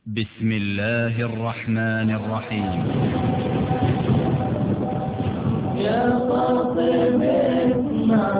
بسم الله الرحمن الرحيم يا فاطمة اسمع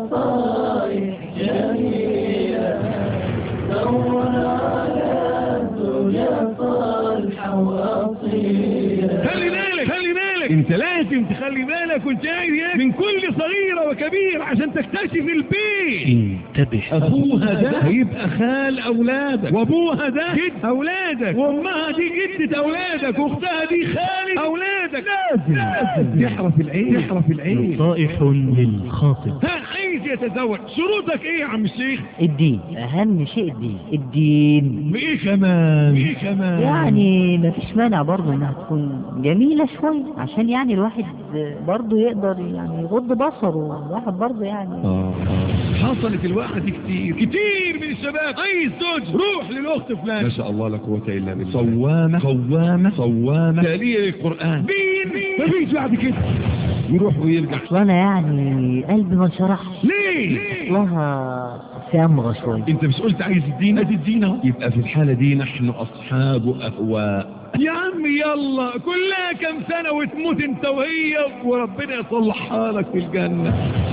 نصائح جميلة دور على الدنيا صالحة وأصيلة خلي بالك خلي بالك انت لازم تخلي بالك وانت قاعد هناك من كل صغيرة وكبير عشان تكتشف البيت انتبه ابوها ده هيبقى خال اولادك وابوها ده جد اولادك وامها دي جدة اولادك واختها دي خالة اولادك لازم لازم تحرف العين تحرف العين نصائح للخاطب ها عايز يتزوج شروطك ايه يا عم الشيخ الدين اهم شيء الدين الدين بايه كمان بايه كمان يعني مفيش مانع برضه انها تكون جميلة شوية عشان يعني الواحد برضه يقدر يعني يغض بصره الواحد برضه يعني حصلت الواحد دي كتير كتير من الشباب عايز زوج روح للاخت فلان ما شاء الله لا قوة إلا بالله صوامة قوامة صوامة تالية للقرآن مين مفيش بعد كده يروح ويرجع اصل انا يعني قلبي ما انشرحش ليه اصلها سامغة شوية انت مش قلت عايز الدين ادي الدين اهو يبقى في الحالة دي نحن اصحاب اهواء يا عم يلا كلها كم سنة وتموت انت وهي وربنا يصلحها لك في الجنة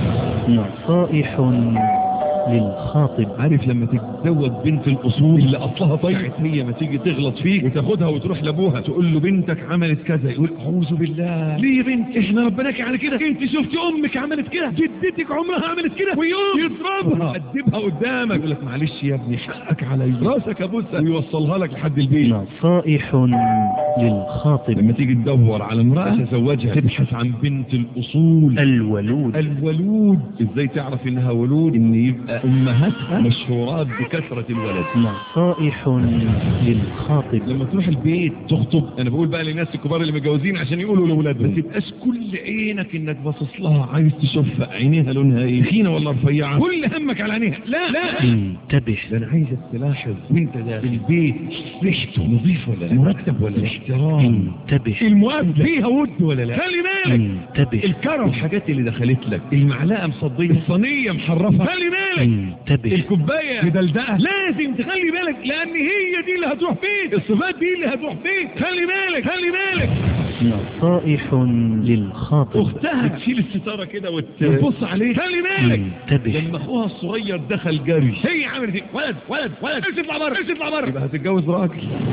نصائح للخاطب عارف لما تتزوج بنت الاصول اللي اصلها طيعت هي ما تيجي تغلط فيك وتاخدها وتروح لابوها تقول له بنتك عملت كذا يقول اعوذ بالله ليه يا بنت احنا ربناك على كده انت شفتي امك عملت كده جدتك عمرها عملت كده ويوم يضربها قدمها قدامك يقول لك معلش يا ابني حقك عليا راسك ابوسها ويوصلها لك لحد البيت نصائح للخاطب لما تيجي تدور على امرأة تزوجها تبحث عن بنت الأصول الولود الولود ازاي تعرف انها ولود ان يبقى امهاتها مشهورات بكثرة الولد نصائح للخاطب لما تروح البيت تخطب انا بقول بقى للناس الكبار اللي متجوزين عشان يقولوا لاولادهم ما تبقاش كل عينك انك باصص لها عايز تشوفها عينيها لونها ايه تخينه ولا رفيعه كل همك على عينيها لا لا انتبه ده انا عايزك تلاحظ وانت داخل البيت ريحته نظيف ولا لا مرتب ولا لا احترام انتبه المقابل فيها ود ولا لا خلي بالك انتبه الكرم الحاجات اللي دخلت لك المعلقه مصديه الصينية محرفة خلي بالك انتبه الكوباية مدلدقة لازم تخلي بالك لان هي دي اللي هتروح فين الصفات دي اللي هتروح فين خلي بالك خلي بالك نصائح للخاطب اختها تشيل الستاره كده وتبص عليه خلي بالك انتبه لما اخوها الصغير دخل جري هي عملت ايه ولد ولد ولد ايش اطلع بره ايش اطلع بره يبقى هتتجوز راجل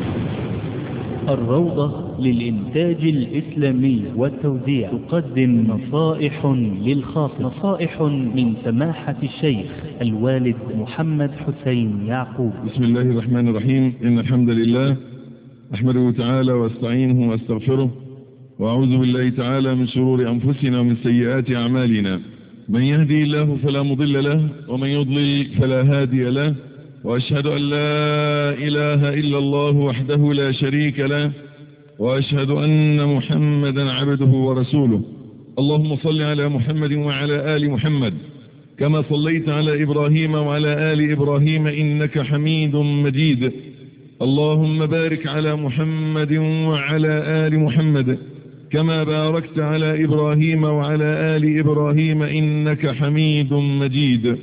الروضة للإنتاج الإسلامي والتوزيع تقدم نصائح للخاطب نصائح من سماحة الشيخ الوالد محمد حسين يعقوب بسم الله الرحمن الرحيم إن الحمد لله أحمده تعالى واستعينه واستغفره وأعوذ بالله تعالى من شرور أنفسنا ومن سيئات أعمالنا من يهدي الله فلا مضل له ومن يضلل فلا هادي له وأشهد أن لا إله إلا الله وحده لا شريك له وأشهد أن محمدا عبده ورسوله اللهم صل على محمد وعلى آل محمد كما صليت على إبراهيم وعلى آل إبراهيم إنك حميد مجيد اللهم بارك على محمد وعلى آل محمد كما باركت على إبراهيم وعلى آل إبراهيم إنك حميد مجيد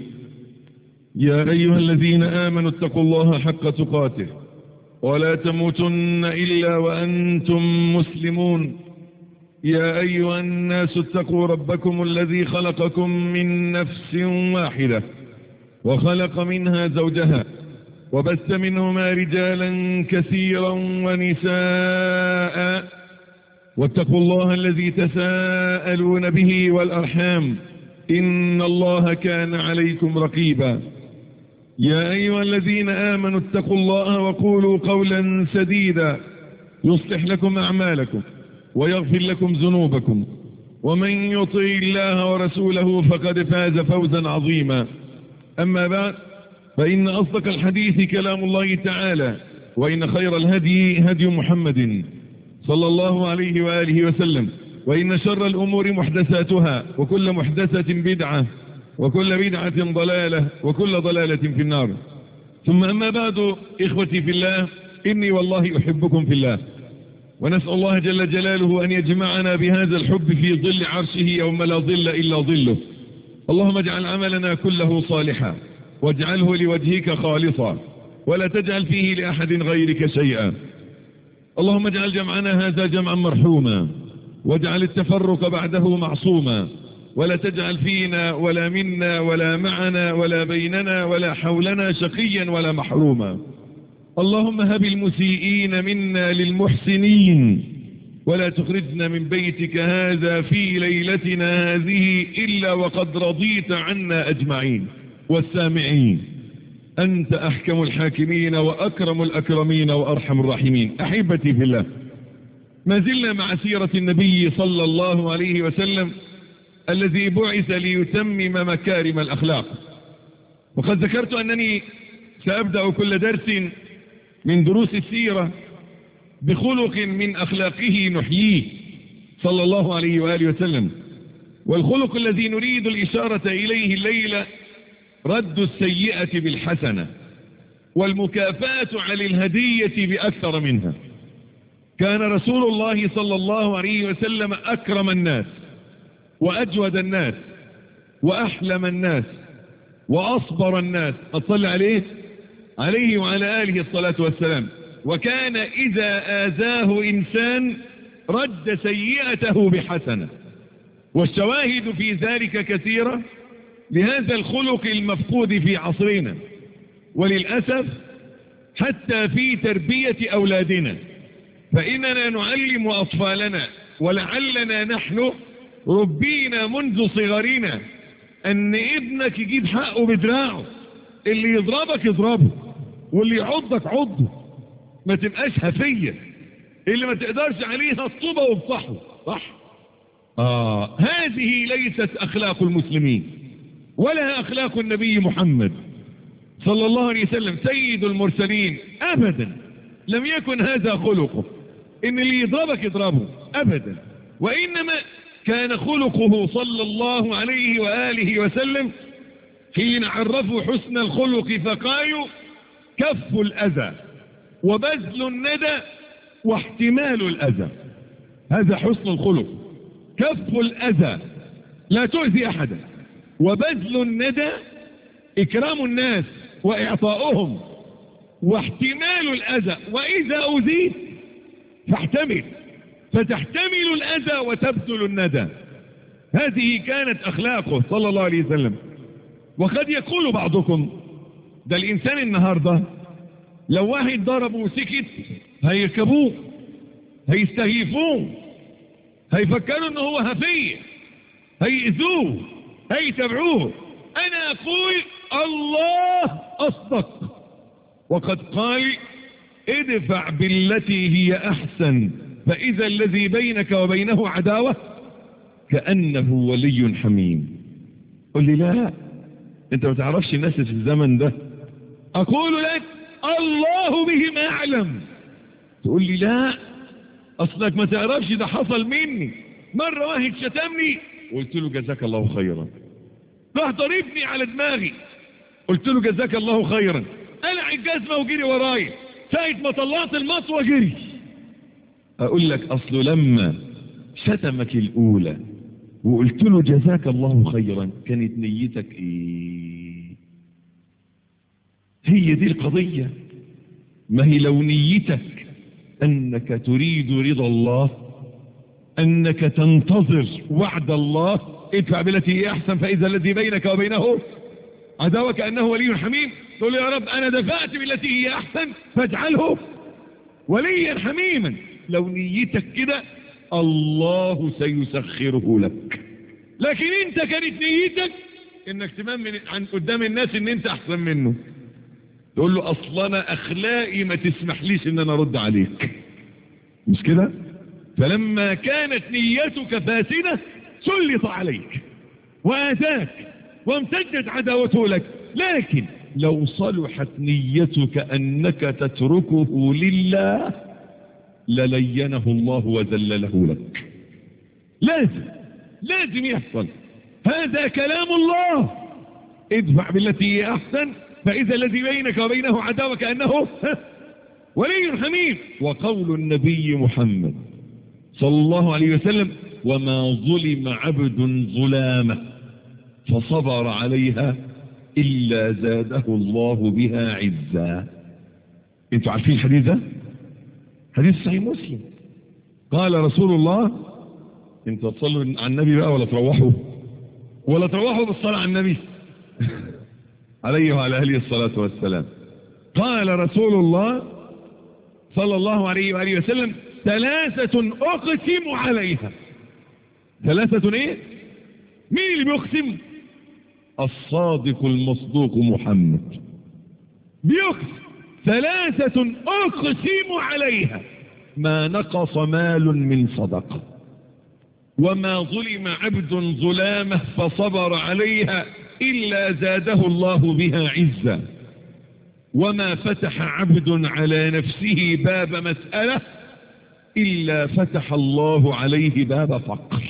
يا أيها الذين آمنوا اتقوا الله حق تقاته ولا تموتن إلا وأنتم مسلمون يا أيها الناس اتقوا ربكم الذي خلقكم من نفس واحدة وخلق منها زوجها وبث منهما رجالا كثيرا ونساء واتقوا الله الذي تساءلون به والأرحام إن الله كان عليكم رقيبا يا أيها الذين آمنوا اتقوا الله وقولوا قولا سديدا يصلح لكم أعمالكم ويغفر لكم ذنوبكم ومن يطع الله ورسوله فقد فاز فوزا عظيما أما بعد فإن أصدق الحديث كلام الله تعالى وإن خير الهدي هدي محمد صلى الله عليه وآله وسلم وإن شر الأمور محدثاتها وكل محدثة بدعة وكل بدعة ضلالة وكل ضلالة في النار ثم أما بعد إخوتي في الله إني والله أحبكم في الله ونسأل الله جل جلاله أن يجمعنا بهذا الحب في ظل عرشه يوم لا ظل إلا ظله اللهم اجعل عملنا كله صالحا واجعله لوجهك خالصا ولا تجعل فيه لأحد غيرك شيئا اللهم اجعل جمعنا هذا جمعا مرحوما واجعل التفرق بعده معصوما ولا تجعل فينا ولا منا ولا معنا ولا بيننا ولا حولنا شقيا ولا محروما اللهم هب المسيئين منا للمحسنين ولا تخرجنا من بيتك هذا في ليلتنا هذه إلا وقد رضيت عنا أجمعين والسامعين أنت أحكم الحاكمين وأكرم الأكرمين وأرحم الراحمين أحبتي في الله ما زلنا مع سيرة النبي صلى الله عليه وسلم الذي بعث ليتمم مكارم الأخلاق وقد ذكرت أنني سأبدأ كل درس من دروس السيرة بخلق من أخلاقه نحييه صلى الله عليه وآله وسلم والخلق الذي نريد الإشارة إليه الليلة رد السيئة بالحسنة والمكافاة على الهدية بأكثر منها كان رسول الله صلى الله عليه وسلم أكرم الناس وأجود الناس وأحلم الناس وأصبر الناس أصل عليه عليه وعلى آله الصلاة والسلام وكان إذا آذاه إنسان رد سيئته بحسنة والشواهد في ذلك كثيرة لهذا الخلق المفقود في عصرنا وللأسف حتى في تربية أولادنا فإننا نعلم أطفالنا ولعلنا نحن ربينا منذ صغرنا أن ابنك يجيب حقه بدراعه اللي يضربك يضربه واللي يعضك عضه ما تبقاش هفية اللي ما تقدرش عليه الطوبة وبصحه صح آه هذه ليست أخلاق المسلمين ولا أخلاق النبي محمد صلى الله عليه وسلم سيد المرسلين أبدا لم يكن هذا خلقه إن اللي يضربك يضربه أبدا وإنما كان خلقه صلى الله عليه وآله وسلم حين عرفوا حسن الخلق فقالوا كف الأذى وبذل الندى واحتمال الأذى هذا حسن الخلق كف الأذى لا تؤذي أحدا وبذل الندى إكرام الناس وإعطاؤهم واحتمال الأذى وإذا أذيت فاحتمل فتحتمل الأذى وتبذل الندى هذه كانت أخلاقه صلى الله عليه وسلم وقد يقول بعضكم ده الإنسان النهاردة لو واحد ضربه وسكت هيركبوه هيستهيفوه هيفكروا ان هو هفية هيئذوه هيتبعوه انا اقول الله اصدق وقد قال ادفع بالتي هي احسن فاذا الذي بينك وبينه عداوة كأنه ولي حميم قل لي لا انت ما تعرفش الناس في الزمن ده اقول لك الله بهم اعلم تقول لي لا اصلك ما تعرفش ده حصل مني مرة واحد شتمني قلت له جزاك الله خيرا راح ضربني على دماغي قلت له جزاك الله خيرا قلع الجزمة وجري ورايا ساعة ما طلعت المطوة جري اقول لك اصله لما شتمك الاولى وقلت له جزاك الله خيرا كانت نيتك ايه هي دي القضية ما هي لو نيتك انك تريد رضا الله انك تنتظر وعد الله ادفع بالتي هي احسن فاذا الذي بينك وبينه عداوة كأنه ولي حميم تقول يا رب انا دفعت بالتي هي احسن فاجعله وليا حميما لو نيتك كده الله سيسخره لك لكن انت كانت نيتك انك تبان من عن قدام الناس ان انت احسن منه تقول له اصلا اخلاقي ما تسمحليش ان انا ارد عليك مش كده فلما كانت نيتك فاسدة سلط عليك وآتاك وامتدت عداوته لك لكن لو صلحت نيتك أنك تتركه لله للينه الله وذلله لك لازم لازم يحصل هذا كلام الله ادفع بالتي هي أحسن فإذا الذي بينك وبينه عداوة كأنه ولي حميم وقول النبي محمد صلى الله عليه وسلم وما ظلم عبد ظلامة فصبر عليها إلا زاده الله بها عزا انتوا عارفين الحديث ده حديث صحيح مسلم قال رسول الله انتوا تصلوا على النبي بقى ولا تروحوا ولا تروحوا بالصلاة على النبي عليه وعلى اله الصلاة والسلام قال رسول الله صلى الله عليه وآله وسلم ثلاثة أقسم عليها ثلاثة ايه مين اللي بيقسم الصادق المصدوق محمد بيقسم ثلاثة أقسم عليها ما نقص مال من صدقة وما ظلم عبد ظلامه فصبر عليها إلا زاده الله بها عزا وما فتح عبد على نفسه باب مسألة إلا فتح الله عليه باب فقر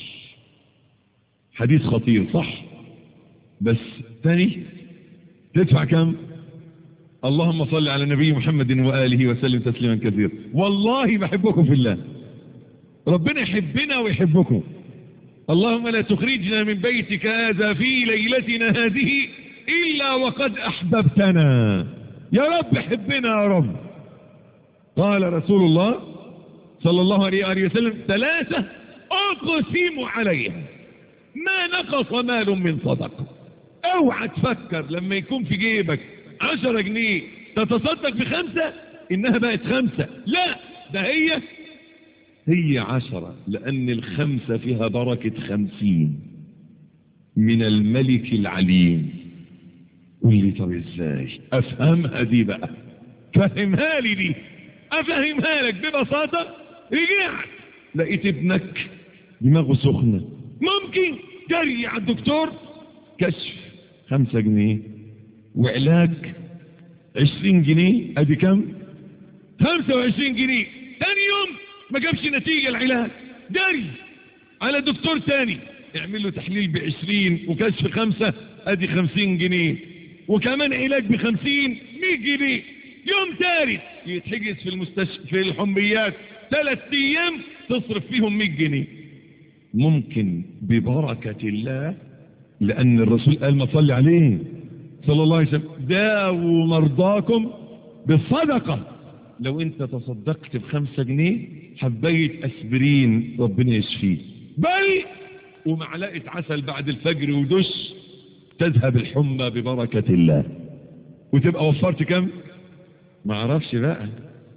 حديث خطير صح بس تاني تدفع كم اللهم صل على النبي محمد وآله وسلم تسليما كثيرا والله بحبكم في الله ربنا يحبنا ويحبكم اللهم لا تخرجنا من بيتك هذا في ليلتنا هذه إلا وقد أحببتنا يا رب حبنا يا رب قال رسول الله صلى الله عليه وآله وسلم ثلاثة أقسم عليها ما نقص مال من صدقة اوعى تفكر لما يكون في جيبك عشرة جنيه تتصدق بخمسة انها بقت خمسة لا ده هي هي عشرة لان الخمسة فيها بركة خمسين من الملك العليم قول لي طب ازاي افهمها دي بقى فهمها لي دي افهمها لك ببساطة رجعت لقيت ابنك دماغه سخنة ممكن جري على الدكتور كشف خمسة جنيه وعلاج عشرين جنيه ادي كم خمسة وعشرين جنيه تاني يوم ما جابش نتيجة العلاج جري على دكتور تاني يعمل له تحليل بعشرين وكشف خمسة ادي خمسين جنيه وكمان علاج بخمسين مية جنيه يوم تالت يتحجز في المستشفى في الحميات ثلاث ايام تصرف فيهم مية جنيه ممكن ببركة الله لأن الرسول قال ما صلي عليه صلى الله عليه وسلم داووا مرضاكم بالصدقة لو انت تصدقت بخمسة جنيه حبيت اسبرين ربنا يشفيه بل ومعلقة عسل بعد الفجر ودش تذهب الحمى ببركة الله وتبقى وفرت كم ما اعرفش بقى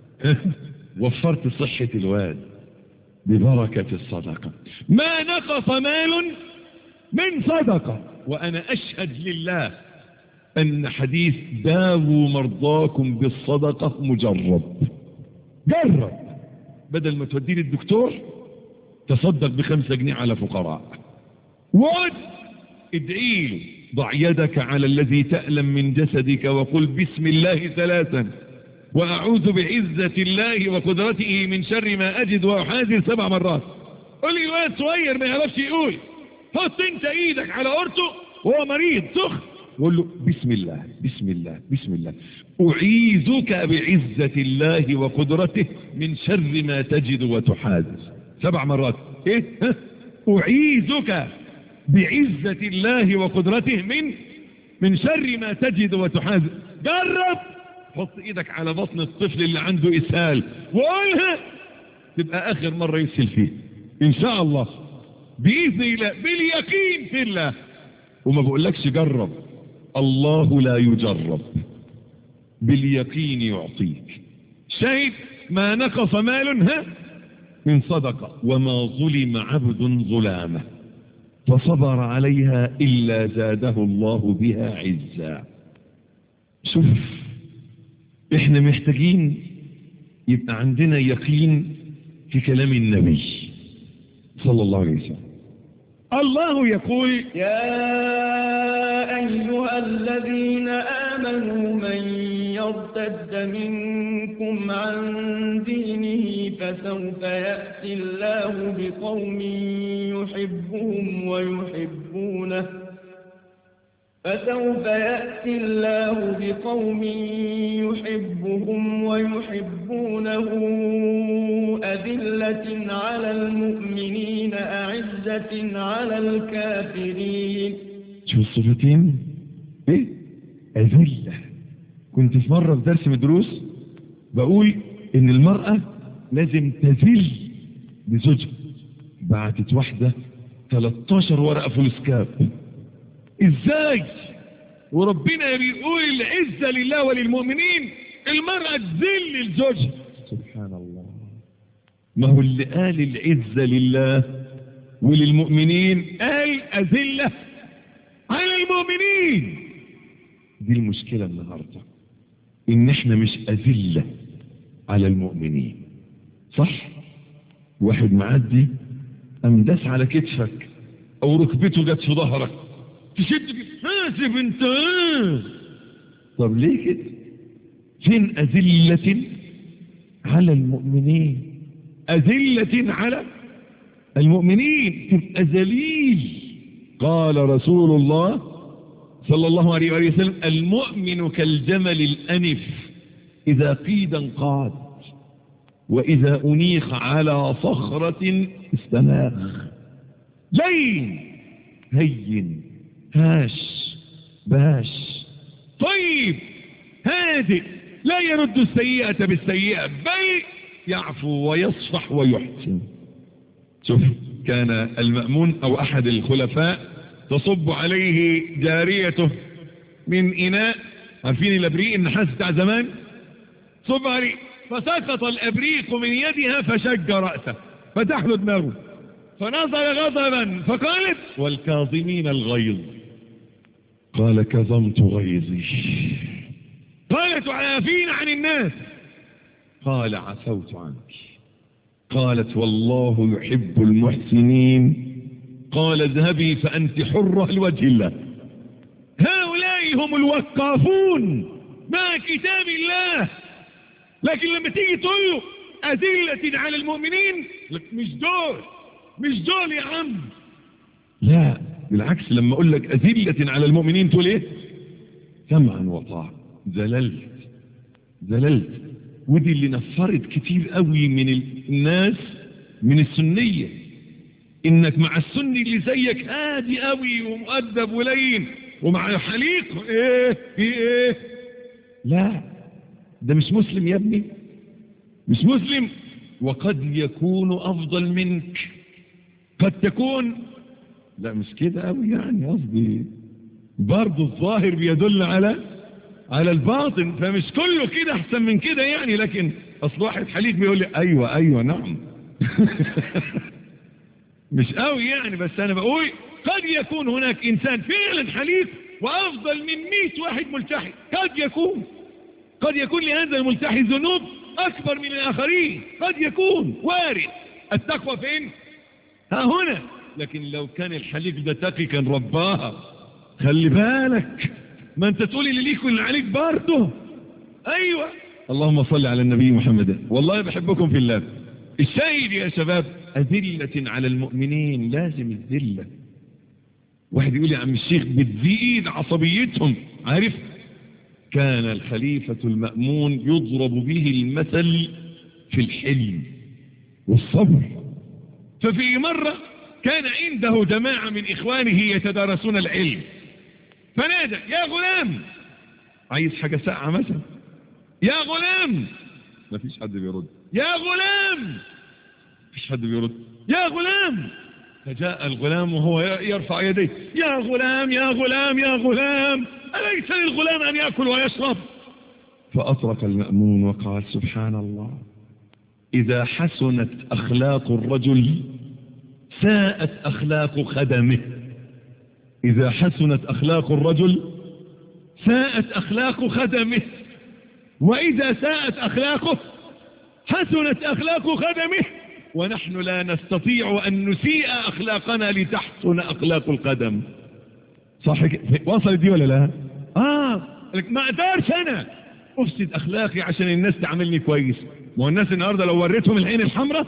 وفرت صحة الواد ببركة الصدقة ما نقص مال من صدقة وأنا أشهد لله أن حديث داووا مرضاكم بالصدقة مجرب جرب بدل ما توديه للدكتور تصدق بخمسة جنيه على فقراء واد ادعي له ضع يدك على الذي تألم من جسدك وقل بسم الله ثلاثا وأعوذ بعزة الله وقدرته من شر ما أجد وأحاذر سبع مرات قل لي واد صغير ما يعرفش يقول حط انت ايدك على اورته وهو مريض سخن وقول له بسم الله بسم الله بسم الله أعيذك بعزة الله وقدرته من شر ما تجد وتحاذر سبع مرات ايه ها؟ أعيذك بعزة الله وقدرته من من شر ما تجد وتحاذر جرب حط ايدك على بطن الطفل اللي عنده اسهال وقولها تبقى اخر مرة يسهل فيه ان شاء الله بإذن الله باليقين في الله وما بقولكش جرب الله لا يجرب باليقين يعطيك شاهد ما نقص مال ها من صدقة وما ظلم عبد ظلامة فصبر عليها إلا زاده الله بها عزا شوف احنا محتاجين يبقى عندنا يقين في كلام النبي صلى الله عليه وسلم الله يقول يا أيها الذين آمنوا من يرتد منكم عن دينه فسوف يأتي الله بقوم يحبهم ويحبونه فسوف يأتي الله بقوم يحبهم ويحبونه أذلة على المؤمنين أعزة على الكافرين شوف الصفتين ايه أذلة كنت في مرة في درس من الدروس بقول ان المرأة لازم تذل لزوجها بعتت واحدة 13 ورقة فلوسكاب ازاي وربنا بيقول العزة لله وللمؤمنين المرأة تذل لزوجها سبحان الله ما هو اللي قال العزة لله وللمؤمنين قال أذلة على المؤمنين دي المشكلة النهاردة ان احنا مش أذلة على المؤمنين صح واحد معدي قام داس على كتفك او ركبته جت في ظهرك تشد حاسب انت إيه؟ طب ليه كده فين أذلة على المؤمنين أذلة على المؤمنين تبقى ذليل قال رسول الله صلى الله عليه وآله وسلم المؤمن كالجمل الأنف إذا قيد انقاد وإذا أنيخ على صخرة استناخ لين هين هاش باش طيب هادئ لا يرد السيئة بالسيئة بل يعفو ويصفح ويحسن شوف كان المأمون أو أحد الخلفاء تصب عليه جاريته من إناء عارفين الأبريق النحاس بتاع زمان صب عليه فسقط الأبريق من يدها فشج رأسه فتح له دماغه فنظر غضبا فقالت والكاظمين الغيظ قال كظمت غيظي قالت وعافين عن الناس قال عفوت عنك قالت والله يحب المحسنين قال اذهبي فأنت حرة لوجه الله هؤلاء هم الوقافون مع كتاب الله لكن لما تيجي تقول له أذلة على المؤمنين لك مش دول مش دول يا عم لا بالعكس لما اقول لك أذلة على المؤمنين تقول ايه سمعا وطاعة زللت زللت ودي اللي نفرت كتير قوي من الناس من السنية انك مع السني اللي زيك هادي قوي ومؤدب ولين ومع حليق ايه في ايه لا ده مش مسلم يا ابني مش مسلم وقد يكون افضل منك قد تكون لا مش كده قوي يعني قصدي برضه الظاهر بيدل على على الباطن فمش كله كده احسن من كده يعني لكن اصل واحد حليق بيقول لي ايوه ايوه نعم مش قوي يعني بس انا بقول قد يكون هناك انسان فعلا حليف وافضل من 100 واحد ملتحي قد يكون قد يكون لهذا الملتحي ذنوب اكبر من الاخرين قد يكون وارد التقوى فين ها هنا لكن لو كان الحليف ده تقي كان رباها خلي بالك ما انت تقول اللي ليك واللي عليك برضه ايوه اللهم صل على النبي محمد والله بحبكم في الله الشاهد يا شباب أذلة على المؤمنين لازم الذلة واحد يقول يا عم الشيخ بتزيد عصبيتهم عارف كان الخليفة المأمون يضرب به المثل في الحلم والصبر ففي مرة كان عنده جماعة من إخوانه يتدارسون العلم فنادى يا غلام عايز حاجة ساعة مثلا يا غلام ما فيش حد بيرد يا غلام فيش حد بيرد يا غلام فجاء الغلام وهو يرفع يديه يا غلام يا غلام يا غلام أليس للغلام أن يأكل ويشرب فأطرق المأمون وقال سبحان الله إذا حسنت أخلاق الرجل ساءت أخلاق خدمه إذا حسنت أخلاق الرجل ساءت أخلاق خدمه وإذا ساءت أخلاقه حسنت أخلاق خدمه ونحن لا نستطيع أن نسيء أخلاقنا لتحسن أخلاق القدم صح وصلت دي ولا لا آه ما أقدرش أنا أفسد أخلاقي عشان الناس تعاملني كويس ما هو الناس النهاردة لو وريتهم العين الحمراء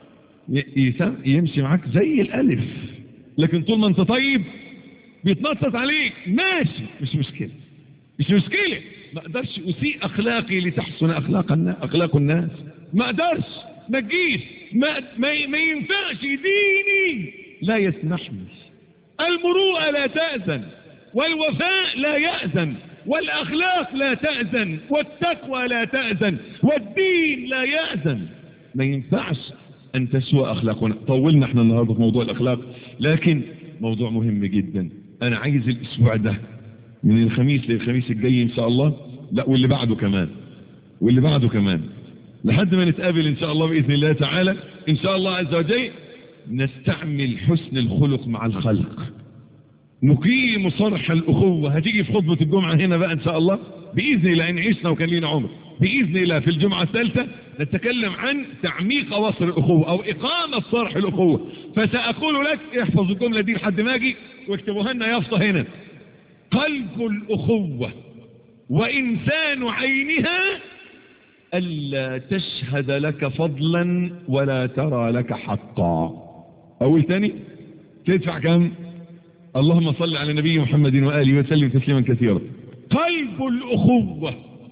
يمشي معاك زي الألف لكن طول ما أنت طيب بيتنطط عليك ماشي مش مشكلة مش مشكلة ما اقدرش اسيء اخلاقي لتحسن اخلاق الناس اخلاق الناس ما اقدرش ما تجيش ما, ما, ما ينفعش ديني لا يسمحني المروءة لا تأذن والوفاء لا يأذن والأخلاق لا تأذن والتقوى لا تأذن والدين لا يأذن ما ينفعش أن تسوى أخلاقنا طولنا احنا النهاردة في موضوع الأخلاق لكن موضوع مهم جدا أنا عايز الأسبوع ده من الخميس للخميس الجاي إن شاء الله لا واللي بعده كمان واللي بعده كمان لحد ما نتقابل إن شاء الله بإذن الله تعالى إن شاء الله عز وجل نستعمل حسن الخلق مع الخلق نقيم صرح الأخوة هتيجي في خطبة الجمعة هنا بقى إن شاء الله بإذن الله إن عشنا وكان لينا عمر بإذن الله في الجمعة الثالثة نتكلم عن تعميق أواصر الأخوة أو إقامة صرح الأخوة فسأقول لك احفظ الجملة دي لحد ما أجي واكتبوها لنا يافطة هنا قلب الأخوة وإنسان عينها ألا تشهد لك فضلا ولا ترى لك حقا أول تاني تدفع كم اللهم صل على نبي محمد وآله وسلم تسليما كثيرا قلب الأخوة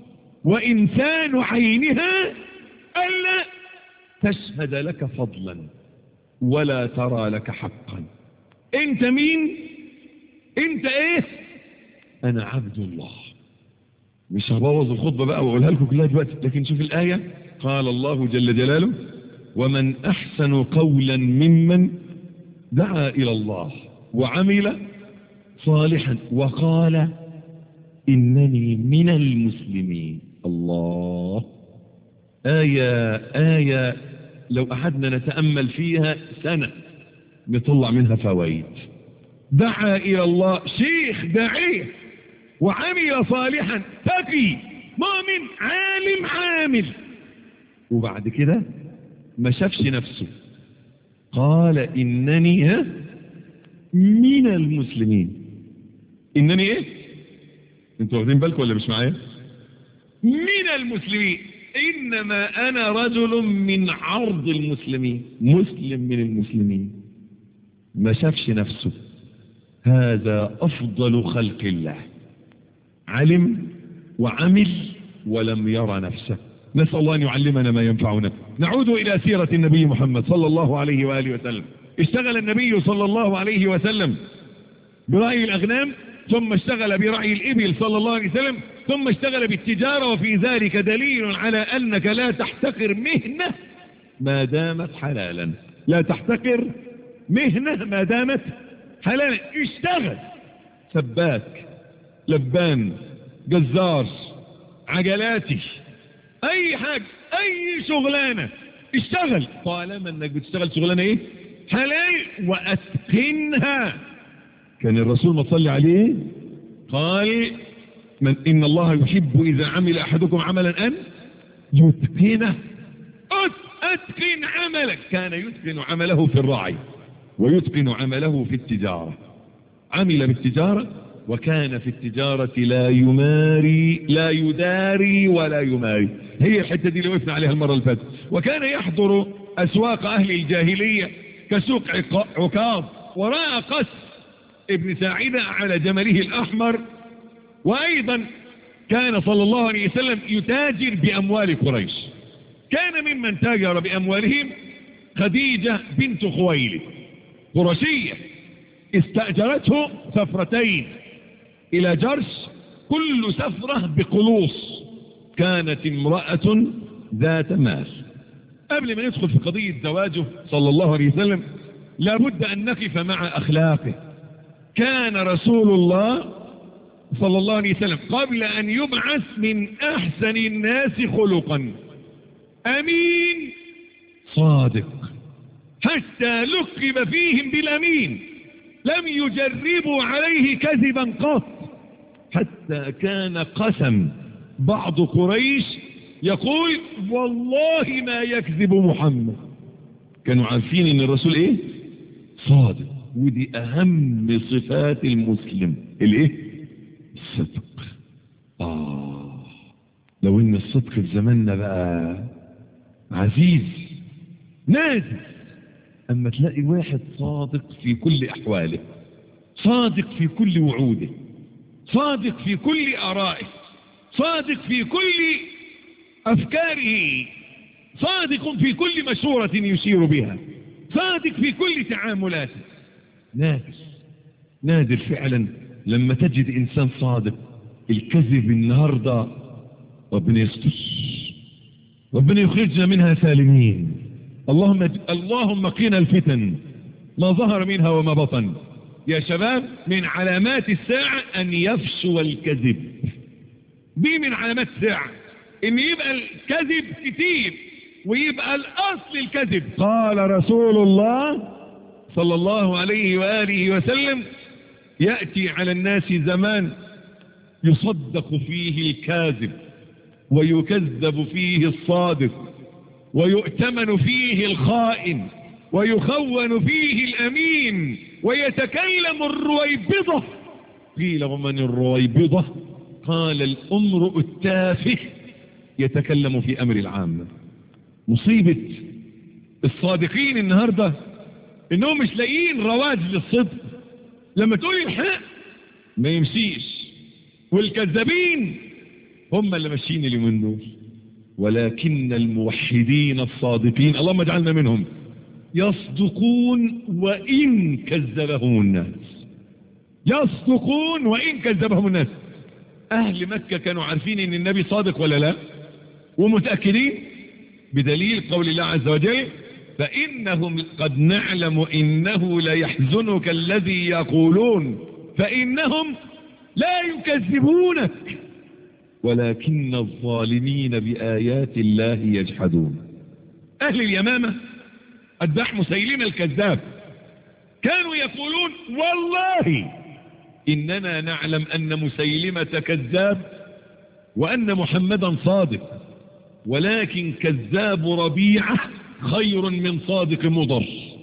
وإنسان عينها ألا تشهد لك فضلا ولا ترى لك حقا انت مين انت ايه انا عبد الله مش هبوظ الخطبة بقى واقولها لكم كلها دلوقتي لكن شوف الآية قال الله جل جلاله ومن أحسن قولا ممن دعا إلى الله وعمل صالحا وقال إنني من المسلمين الله آية آية لو أحدنا نتأمل فيها سنة نطلع منها فوائد دعا إلى الله شيخ داعية وعمل صالحا تقي مؤمن عالم عامل وبعد كده ما شافش نفسه قال إنني ها من المسلمين إنني إيه انتوا واخدين بالكم ولا مش معايا من المسلمين إنما أنا رجل من عرض المسلمين مسلم من المسلمين ما شافش نفسه هذا أفضل خلق الله علم وعمل ولم يرى نفسه نسأل الله أن يعلمنا ما ينفعنا نعود إلى سيرة النبي محمد صلى الله عليه وآله وسلم اشتغل النبي صلى الله عليه وسلم برأي الأغنام ثم اشتغل برعي الإبل صلى الله عليه وسلم ثم اشتغل بالتجارة وفي ذلك دليل على أنك لا تحتقر مهنة ما دامت حلالا لا تحتقر مهنة ما دامت حلالا اشتغل سباك لبان جزار عجلاتي اي حاجة اي شغلانة اشتغل طالما انك بتشتغل شغلانة ايه حلال واتقنها كان الرسول ما صلي عليه قال من إن الله يحب إذا عمل أحدكم عملا أن يتقنه أتقن عملك كان يتقن عمله في الرعي ويتقن عمله في التجارة عمل بالتجارة وكان في التجارة لا يماري لا يداري ولا يماري هي الحتة دي اللي وقفنا عليها المرة اللي فاتت وكان يحضر أسواق أهل الجاهلية كسوق عكاظ وراء قس ابن ساعدة على جمله الأحمر وأيضا كان صلى الله عليه وسلم يتاجر بأموال قريش كان ممن تاجر بأموالهم خديجة بنت خويلد قرشية استأجرته سفرتين إلى جرش كل سفرة بقلوص كانت امرأة ذات مال قبل ما ندخل في قضية زواجه صلى الله عليه وسلم لابد أن نقف مع أخلاقه كان رسول الله صلى الله عليه وسلم قبل أن يبعث من أحسن الناس خلقا أمين صادق حتى لقب فيهم بالأمين لم يجربوا عليه كذبا قط حتى كان قسم بعض قريش يقول والله ما يكذب محمد كانوا عارفين ان الرسول ايه صادق ودي اهم صفات المسلم الايه الصدق اه لو ان الصدق في زماننا بقى عزيز نادر اما تلاقي واحد صادق في كل احواله صادق في كل وعوده صادق في كل ارائه صادق في كل افكاره صادق في كل مشورة يشير بها صادق في كل تعاملاته نادر نادر فعلا لما تجد انسان صادق الكذب النهاردة ربنا يستر ربنا يخرجنا منها سالمين اللهم اللهم قنا الفتن ما ظهر منها وما بطن يا شباب من علامات الساعة أن يفشو الكذب دي من علامات الساعة ان يبقى الكذب كتير ويبقى الأصل الكذب قال رسول الله صلى الله عليه وآله وسلم يأتي على الناس زمان يصدق فيه الكاذب ويكذب فيه الصادق ويؤتمن فيه الخائن ويخون فيه الأمين ويتكلم الرويبضة قيل ومن الرويبضة قال الأمرؤ التافه يتكلم في أمر العامة مصيبة الصادقين النهاردة انهم مش لاقيين رواج للصدق لما تقول الحق ما يمشيش والكذابين هم اللي ماشيين اليومين دول ولكن الموحدين الصادقين اللهم اجعلنا منهم يصدقون وإن كذبهم الناس يصدقون وإن كذبهم الناس أهل مكة كانوا عارفين إن النبي صادق ولا لا ومتأكدين بدليل قول الله عز وجل فإنهم قد نعلم إنه ليحزنك الذي يقولون فإنهم لا يكذبونك ولكن الظالمين بآيات الله يجحدون أهل اليمامة أتباع مسيلمة الكذاب كانوا يقولون والله إننا نعلم أن مسيلمة كذاب وأن محمدا صادق ولكن كذاب ربيعة خير من صادق مضر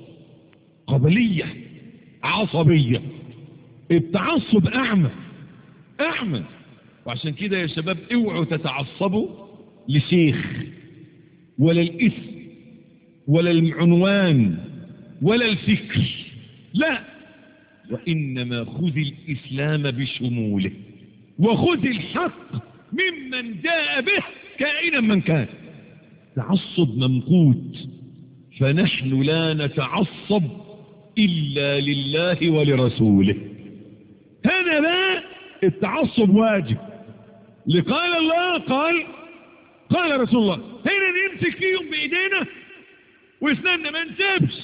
قبلية عصبية التعصب أعمى أعمى وعشان كده يا شباب اوعوا تتعصبوا لشيخ ولا الاسم ولا العنوان ولا الفكر لا وإنما خذ الإسلام بشموله وخذ الحق ممن جاء به كائنا من كان تعصب ممقوت فنحن لا نتعصب إلا لله ولرسوله هذا بقى التعصب واجب لقال الله قال قال رسول الله هنا نمسك فيهم بإيدينا واسناننا ما نسيبش